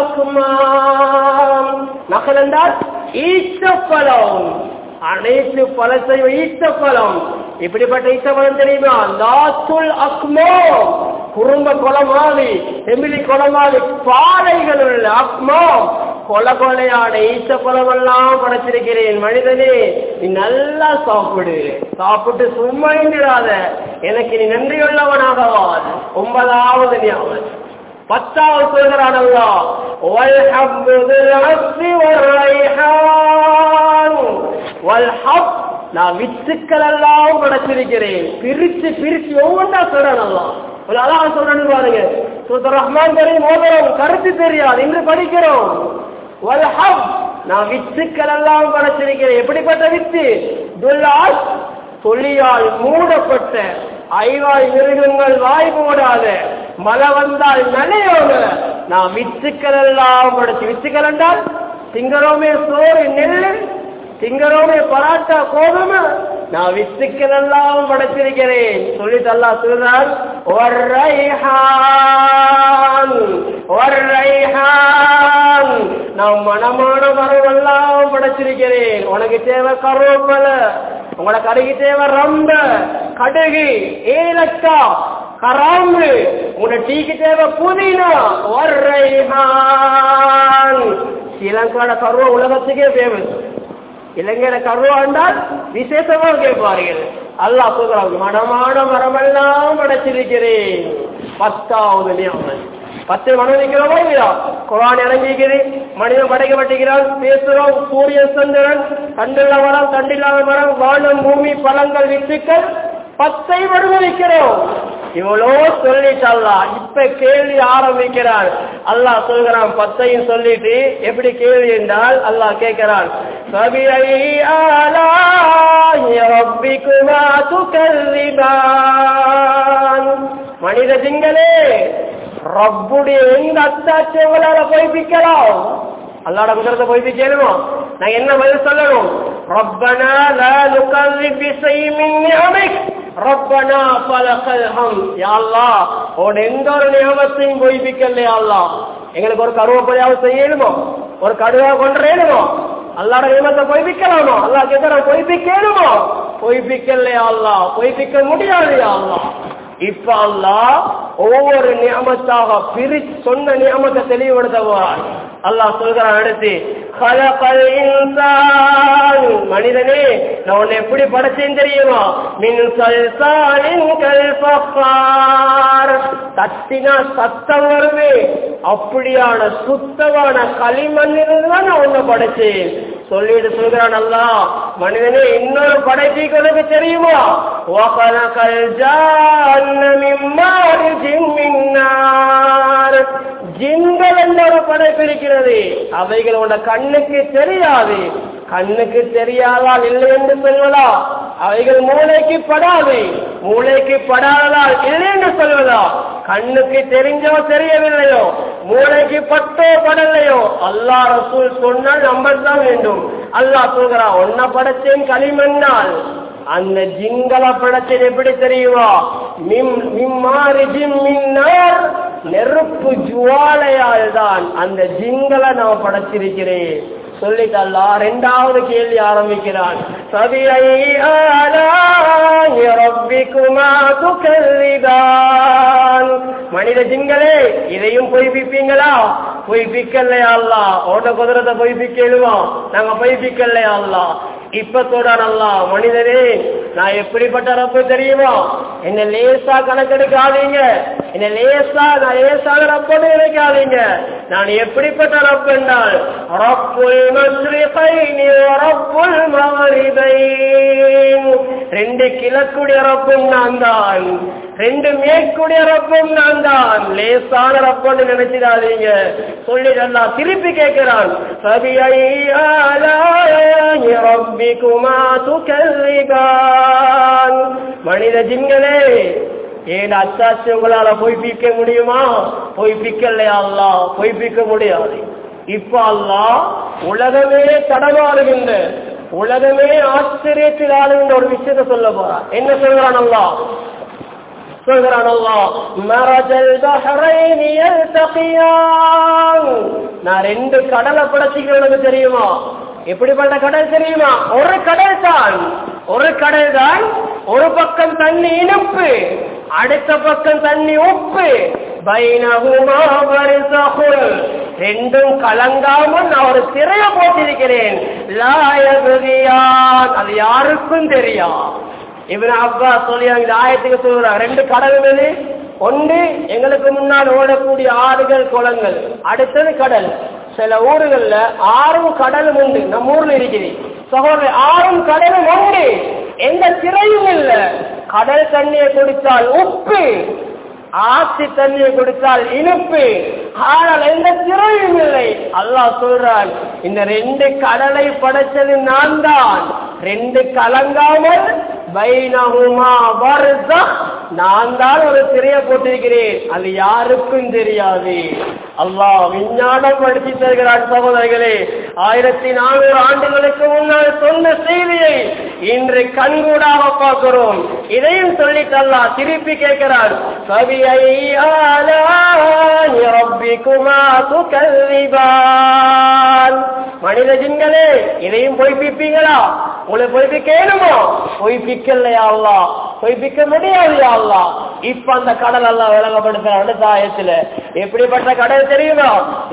الأكمام நகல் என்றால் ஈச்சப்பழம் அனைத்து பழத்தையும் ஈச்சப்பழம் இப்படிப்பட்ட ஈச்சப்பழம் தெரியுமா லாத்துல் அக்மோ குறும்ப குளமாளி எமிலி குளமாளி பாறைகள் உள்ள அக்மோ கொல கொலையான ஈச்சப்பழம் எல்லாம் படைச்சிருக்கிறேன் மனிதனே நீ நல்லா சாப்பிடு சாப்பிட்டு சும்மா இருந்திராத எனக்கு நீ நன்றியுள்ளவனாகவா ஒன்பதாவது ஞாபகம் பத்தாவது சொல்கிறான் அல்லா والحب ذو العصف والريحان والحب நான் வித்துக்கள் எல்லாம் படைச்சிருக்கிறேன் பிரிச்சு பிரிச்சு ஒவ்வொன்றா சொல்றேன் அல்லா ஒரு அழகா சொல்றேன்னு பாருங்க சுத்தர் ரஹ்மான் கரீம் ஓதுறோம் கருத்து தெரியாது இன்று படிக்கிறோம் வல்ஹப் நான் வித்துக்கள் எல்லாம் படைச்சிருக்கிறேன் எப்படிப்பட்ட வித்து துல்லால் தொல்லியால் மூடப்பட்ட ஐவாய் மிருகங்கள் வாய் மூடாத மழை வந்தால் நனையோட நான் வித்துக்கள் எல்லாம் படைச்சு வித்துக்கள் என்றால் திங்கரோமே சோறு நெல்லு திங்கரோமே பராட்டா கோதுமை நான் வித்துக்கள் எல்லாம் படைச்சிருக்கிறேன் சொல்லிட்டு அல்லா சொல்றான் ஒர்ரைஹான் ஒர்ரைஹான் நான் மனமான மரமெல்லாம் படைச்சிருக்கிறேன் உனக்கு தேவை கருவேப்பலை உங்களோட கடைக்கு தேவை ரொம்ப கடுகு ஏலக்கா கராம்பு உங்களோட டீக்கு தேவை புதினா ஒர்ரைஹான் ஸ்ரீலங்காட கருவ உலகத்துக்கே ஃபேமஸ் இலங்கையில கருவா என்றால் விசேஷமா கேட்பார்கள் அல்லாஹ் சொல்றாங்க மனமான மரமெல்லாம் படைச்சிருக்கிறேன் பத்தாவது நியமன் பத்து மனம் நிற்கிறோமோ இல்லையா குரான் இறங்கிக்கிறது மனிதன் படைக்கப்பட்டிருக்கிறான் பேசுறோம் சூரியன் சந்திரன் கண்டுள்ள மரம் கண்டில்லாத மரம் வானம் பூமி பழங்கள் வித்துக்கள் பத்தை மறுமதிக்கிறோம் இவ்வளோ சொல்லிட்டல்லா இப்ப கேள்வி ஆரம்பிக்கிறான் அல்லாஹ் சொல்கிறான் பத்தையும் சொல்லிட்டு எப்படி கேள்வி என்றால் அல்லாஹ் கேட்கிறான் மனித திங்களே ரப்புடைய எந்த அத்தாட்சியங்களால பொய்ப்பிக்கலாம் அல்லாட குதிரத்தை பொய்ப்பிக்கணுமா நான் என்ன பதில் சொல்லணும் ரப்பனா லா நுகல்லிப் பிஷைஇ மின் நிஅமிக் ரப்பனா ஃபலகல் ஹம் யா அல்லாஹ் உன் எந்த ஒரு நியமத்தையும் பொய்ப்பிக்கல யா அல்லாஹ் எங்களுக்கு ஒரு கருவப்படியாவது செய்யணுமோ ஒரு கடுவா கொண்டுறேனுமோ அல்லாட நியமத்தை பொய்ப்பிக்கலாமோ அல்லாஹ் கேட்கிற பொய்ப்பிக்கணுமோ பொய்ப்பிக்கலையா அல்லாஹ் பொய்ப்பிக்க முடியாது யா அல்லாஹ் இப்ப அல்லாஹ் ஒவ்வொரு நியமத்தாக பிரி சொன்ன நியமத்தை தெளிவுபடுத்துவார் அல்லாஹ் சொல்கிறான் அடுத்து "கலகல் இன்சான்." மனிதனே நான் உன்னை எப்படி படைச்சேன் தெரியுமா மின் சல்சாலின் கல் ஃபக்கார். தட்டினா சத்தம் வருமே அப்படியான சுத்தமான களிமண்ணிலிருந்து தான் நான் உன்னை படைச்சேன் சொல்லிட்டு சொல்கிறான் அல்லா மனிதனே இன்னொரு படைப்புக்கு உனக்கு தெரியுமா وَخَلَقَ الْجَانَّ مِنْ مَارِجٍ مِنْ نَارٍ ஜின்கள் என்ற ஒரு படைப்பு இருக்கிறது அவைகளோட கண்ணுக்கு தெரியாது கண்ணுக்கு தெரியாதால் இல்லை என்று சொல்வதா அவைகள் மூளைக்கு படாது மூளைக்கு படாததால் இல்லை என்று சொல்வதா கண்ணுக்கு தெரிஞ்சோ தெரியவில்லையோ மூளைக்கு பட்டோ படலையோ அல்லாஹ் ரசூல் சொன்னால் நம்பத்தான் வேண்டும் அல்லாஹ் சொல்கிறான் ஒன்ன படைச்சேன் களிமண்ணால் அந்த ஜிங்கள படைச்சது எப்படி தெரியுமா மிம் மிம்மாரி ஜிம் மின்னார் நெருப்பு ஜுவாலையால் தான் அந்த ஜிங்களை நான் படைச்சிருக்கிறேன் சொல்லிட்டு அல்லா ரெண்டாவது கேள்வி ஆரம்பிக்கிறான் சபியை ரப்பிக்குமா துக்கல்லிதான் மனித ஜிங்களே இதையும் பொய்ப்பிப்பீங்களா பொய்ப்பிக்கலையா அல்லா ஓட்ட குதிரத்தை பொய்ப்பிக்கலுமா நாங்க பொய்ப்பிக்கலையா அல்லா இப்ப சொல்றான் அல்லா மனிதரே நான் எப்படிப்பட்ட ரப்பு தெரியுமா என்ன லேசா கணக்கெடுக்காதீங்க என்ன லேசா நான் லேசான ரப்புன்னு நினைக்காதீங்க நான் எப்படிப்பட்ட ரப்பு என்றால் ரப்புல் மஸ்ரிகைனி ரப்புல் மகரிபைன் ரெண்டு கிழக்குடைய ரப்பும் நான் தான் ரெண்டு மேற்குடைய ரப்பும் நான் தான் லேசான ரப்புன்னு நினைச்சிடாதீங்க சொல்லிடலாம் திருப்பி கேட்கிறான் ரப்பிக்குமா துக்கல்லிகான் மனித ஜிங்களே ஏன் அச்சாச்சு உங்களால பொய்ப்பிக்க முடியுமா பொய்ப்பிக்கலையா அல்லா பொய்ப்பிக்க முடியாது இப்ப அல்லா உலகமே தடமாறுகின்ற உலகமே ஆச்சரியத்தில் ஆளுகின்ற ஒரு விஷயத்தை சொல்ல போறான் என்ன சொல்றான் அல்லா சொல்கிறான் அல்லா மரஜல் பஹரைன் யல்தகியான் நான் ரெண்டு கடலை படைச்சிக்கிறேன் தெரியுமா எப்படிப்பட்ட கடல் தெரியுமா ஒரு கடல் தான் ஒரு கடல் தான் ஒரு பக்கம் தண்ணி இனிப்பு அடுத்த பக்கம் தண்ணி உப்பு பைனகுமா பரிசகுல் ரெண்டும் கலங்காமல் நான் ஒரு திரைய போட்டிருக்கிறேன் லாயகுதியான் அது யாருக்கும் தெரியா இவன் அப்பா சொல்லி அந்த ஆயத்துக்கு சொல்றான் ரெண்டு கடல் மீது ஒன்று எங்களுக்கு முன்னால் ஓடக்கூடிய ஆறுகள் குளங்கள் அடுத்தது கடல் சில ஊர்கள்ல ஆறும் கடலும் உண்டு நம்ம ஊர்ல இருக்குது சகோதரர் ஆறும் கடலும் உண்டு எந்த திரையும் இல்ல கடல் தண்ணியை குடித்தால் உப்பு ஆசி தண்ணியை குடித்தால் இனிப்பு ஆனால் எந்த திரையும் இல்லை அல்லாஹ் சொல்றான் இந்த ரெண்டு கடலை படைச்சது நான் தான் ரெண்டு கலங்காமல் பைனகுமா வருஷா நான் தான் ஒரு திரைய போட்டிருக்கிறேன் அது யாருக்கும் தெரியாது அல்லாஹ் விஞ்ஞானம் படித்து தருகிறார் சகோதரர்களே ஆயிரத்தி நானூறு ஆண்டுகளுக்கு முன்னால் சொன்ன செய்தியை இன்று கண்கூடாக பார்க்கிறோம் இதையும் சொல்லிட்டு அல்லாஹ் திருப்பி கேட்கிறார் கவியை ரப்பிக்குமா துக்கல்லிபான் மனித ஜிங்களே இதையும் பொய்ப்பிப்பீங்களா உங்களை பொய்ப்பிக்கணுமோ பொய்ப்பிக்கலையா அல்லா பொய்ப்பிக்க முடியாது அல்லா இப்ப அந்த கடல் எல்லாம் விளங்கப்படுத்துற அடுத்த ஆயத்துல எப்படிப்பட்ட கடல் தெரியுமா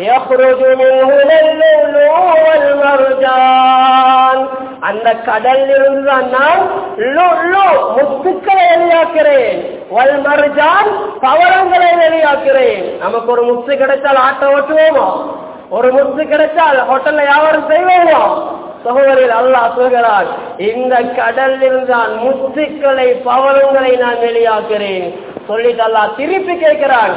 அந்த கடல் இருந்து நான் முத்துக்களை வெளியாக்குறேன் வல் மருஜான் பவரங்களை வெளியாக்குறேன் நமக்கு ஒரு முத்து கிடைச்சால் ஆட்டோ ஓட்டுவோமா ஒரு முத்து கிடைச்சால் ஹோட்டல்ல வியாபாரம் செய்வோமா சகோதரில் அல்லாஹ் சொல்கிறார் இந்த கடலில் தான் முத்துக்களை பவனங்களை நான் வெளியாக்குறேன் சொல்லிட்டு அல்லாஹ் திருப்பி கேட்கிறான்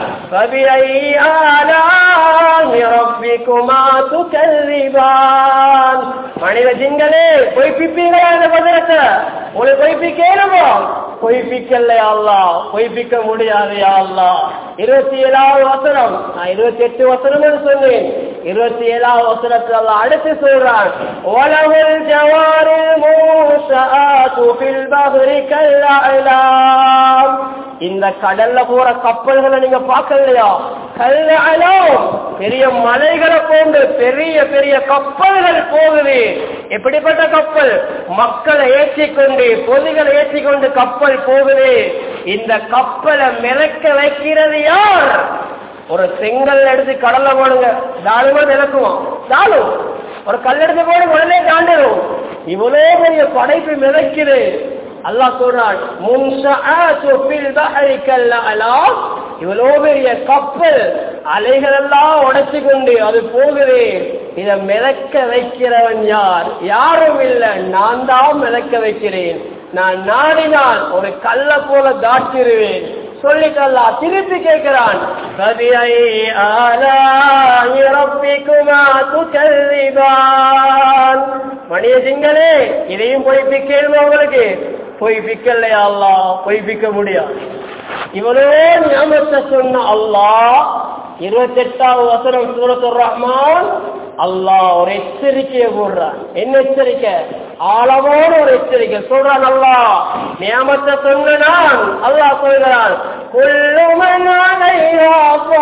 மனித ஜிங்களே பொய்ப்பிப்பீங்களா இந்த பதிலத்தை உங்களை பொய்ப்பிக்கணுமோ பொய்ப்பிக்கலையா அல்லா பொய்ப்பிக்க முடியாது அல்லா இருபத்தி ஏழாவது வசனம் நான் இருபத்தி எட்டு வசனம் சொன்னேன் இருபத்தி ஏழாவது வசனத்தில் அல்லா அடுத்து சொல்றான் உலகில் ஜவாரில் மூசாத்து ஃபில் பஹ்ரி கல்லஅலாம் இந்த கடல்ல போற கப்பல்களை நீங்க பார்க்கலையா கல்லஅலாம் பெரிய மலைகளை போன்று பெரிய பெரிய கப்பல்கள் போகுது எப்படிப்பட்ட கப்பல் மக்களை ஏற்றிக்கொண்டு பொதுகளை ஏற்றிக்கொண்டு கப்பல் போகுது இந்த கப்பலை மிதக்க வைக்கிறது யார் ஒரு செங்கல் எடுத்து கடல்ல போடுங்க தாழுமா மிதக்குவோம் தாழும் ஒரு கல் எடுத்து போடு உடனே தாண்டிடும் இவ்வளவு பெரிய படைப்பு மிதக்குது அல்லாஹ் சொல்றான் முன்ஷஅத்து ஃபில் பஹரி கல்லஅலாம் இவ்வளோ பெரிய கப்பல் அலைகள் எல்லாம் உடைச்சு கொண்டு அது போகுது இதை மிதக்க வைக்கிறவன் யார் யாரும் இல்லை நான் தான் மிதக்க வைக்கிறேன் நான் நாடினால் ஒரு கல்ல போல தாட்டிருவேன் சொல்லிட்டு அல்லா திருப்பி கேட்கிறான் فَبِأَيِّ آلَاءِ رَبِّكُمَا تُكَذِّبَانِ மணிய சிங்களே இதையும் பொய்ப்பிக்கணும் உங்களுக்கு பொய்ப்பிக்கலையா அல்லா பொய்ப்பிக்க முடியாது இவனே ஞாபகத்தை சொன்ன அல்லாஹ் இருபத்தி எட்டாவது வசனம் சூரத்துர் ரஹ்மான் அல்லாஹ் ஒரு எச்சரிக்கையை போடுறான் என்ன எச்சரிக்கை ஆழமான ஒரு எச்சரிக்கை சொல்றான் அல்லாஹ் நியமத்தை சொன்ன நான் அல்லாஹ் சொல்கிறான் குள்ளுமன் அலைஹா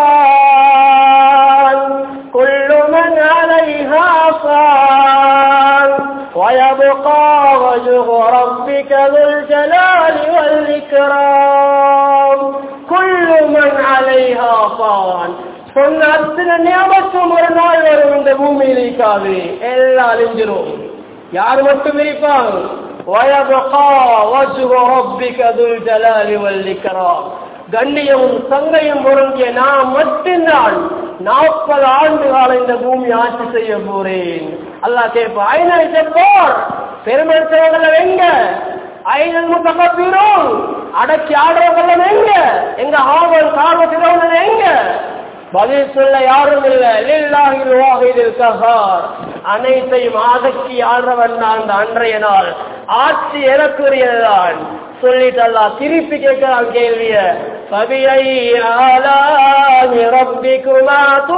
ஃபான் குள்ளுமன் அலைஹா ஃபான் ويبقى وجه ربك ذو الجلال والإكرام كل من عليها فان சொன்ன அத்தனை ஞாபகம் ஒரு நாள் வரும் இந்த பூமியில் இருக்காது எல்லாம் அழிஞ்சிரும் யார் மட்டும் இருப்பாங்க ويبقى وجه ربك ذو الجلال والإكرام கண்ணியமும் சங்கையும் பொருந்திய நான் மட்டும்தான் நாற்பது ஆண்டு காலம் இந்த பூமி ஆட்சி செய்ய போறேன் அல்லா கேட்பா ஐநா செப்போர் பெருமை செய்வதில் எங்க ஐநல் முத்தகப்பீரும் அடக்கி ஆடுறவர்கள் எங்க எங்க ஆவல் கார்வ சிறவர்கள் எங்க பதில் சொல்ல யாரும் இல்லை லில்லாஹில் வாஹிதில் கஹார் அனைத்தையும் ஆதக்கி ஆடுறவன் நான் அந்த அன்றைய நாள் ஆட்சி எனக்குரியதுதான் சொல்லிட்டு அல்லா திருப்பி கேட்கிறான் கேள்விய فبأي آلاء ربكما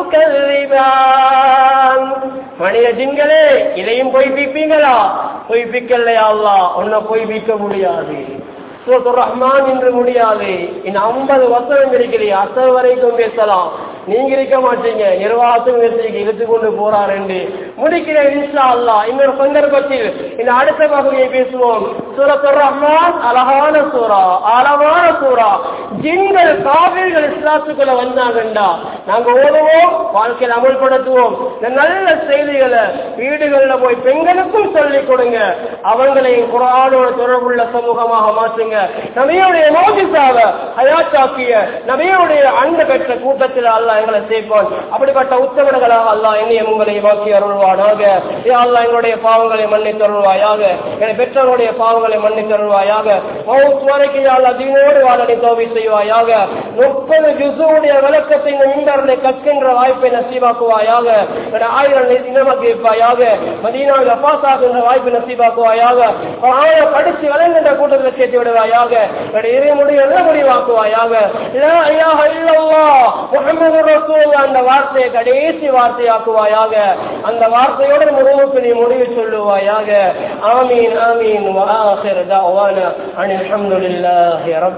تكذبان மனித ஜின்களே இதையும் பொய்ப்பிப்பீங்களா பொய்ப்பிக்கலையா அல்லா உன்னை பொய்ப்பிக்க முடியாது சூரத்துர் ரஹ்மான் என்று முடியாது இன்னும் ஐம்பது வசனம் இருக்கிறீ அசல் வரைக்கும் பேசலாம் நீங்க இருக்க மாட்டீங்க நிர்வாகத்தும் நிறுத்தி இழுத்து கொண்டு போறார் என்று முடிக்கிறேன் இன்ஷா அல்லா இன்னொரு சந்தர்ப்பத்தில் இந்த அடுத்த பகுதியை பேசுவோம் சூரத்துர் ரஹ்மான் அழகான சூறா அழகான சூறா ஜின்கள் காவிர்கள் இஸ்லாத்துக்குள்ள வந்தாங்கண்டா நாங்க ஓதுவோம் வாழ்க்கையில் அமல்படுத்துவோம் இந்த நல்ல செய்திகளை வீடுகளில் போய் பெண்களுக்கும் சொல்லிக் கொடுங்க அவங்களையும் குரானோட தொடர்புள்ள சமூகமாக மாற்றுங்க நபியுடைய மோதிசாவ ஹயாத்தாக்கிய நபியுடைய அன்பு பெற்ற கூட்டத்தில் அல்லாஹ் எங்களை சேர்ப்பான் அப்படிப்பட்ட உத்தமர்களாக அல்லாஹ் என்னையும் உங்களை வாக்கி அருள்வானாக யா அல்லாஹ் எங்களுடைய பாவங்களை மன்னித்து அருள்வாயாக என்னை பெற்றவருடைய பாவங்களை மன்னித்து அருள்வாயாக மௌத் வரைக்கும் யா அல்லாஹ் தீனோடு வாழனை தோவி செய்வாயாக முப்பது ஜுசுடைய விளக்கத்தை இந்த மின்பர்களை கற்கின்ற வாய்ப்பை நசீவாக்குவாயாக என்னோட ஆயிரம் இனமாக்கி வைப்பாயாக மதீனாவில் அப்பாஸ் ஆகின்ற வாய்ப்பை நசீவாக்குவாயாக ஆய படித்து வளர்கின்ற கூட்டத்தில் சேர்த்து விடுவாயாக என்னோட இறைமுடி நல்ல முடிவாக்குவாயாக லா இலாஹ இல்லல்லாஹ் முஹம்மது ரசூல் அந்த வார்த்தையை கடைசி வார்த்தையாக்குவாயாக அந்த வார்த்தையோடு முழுமுக்கு நீ முடிவு சொல்லுவாயாக ஆமீன் ஆமீன் வஆஹிர் தஅவானா அனில் ஹம்துலில்லாஹி ரப்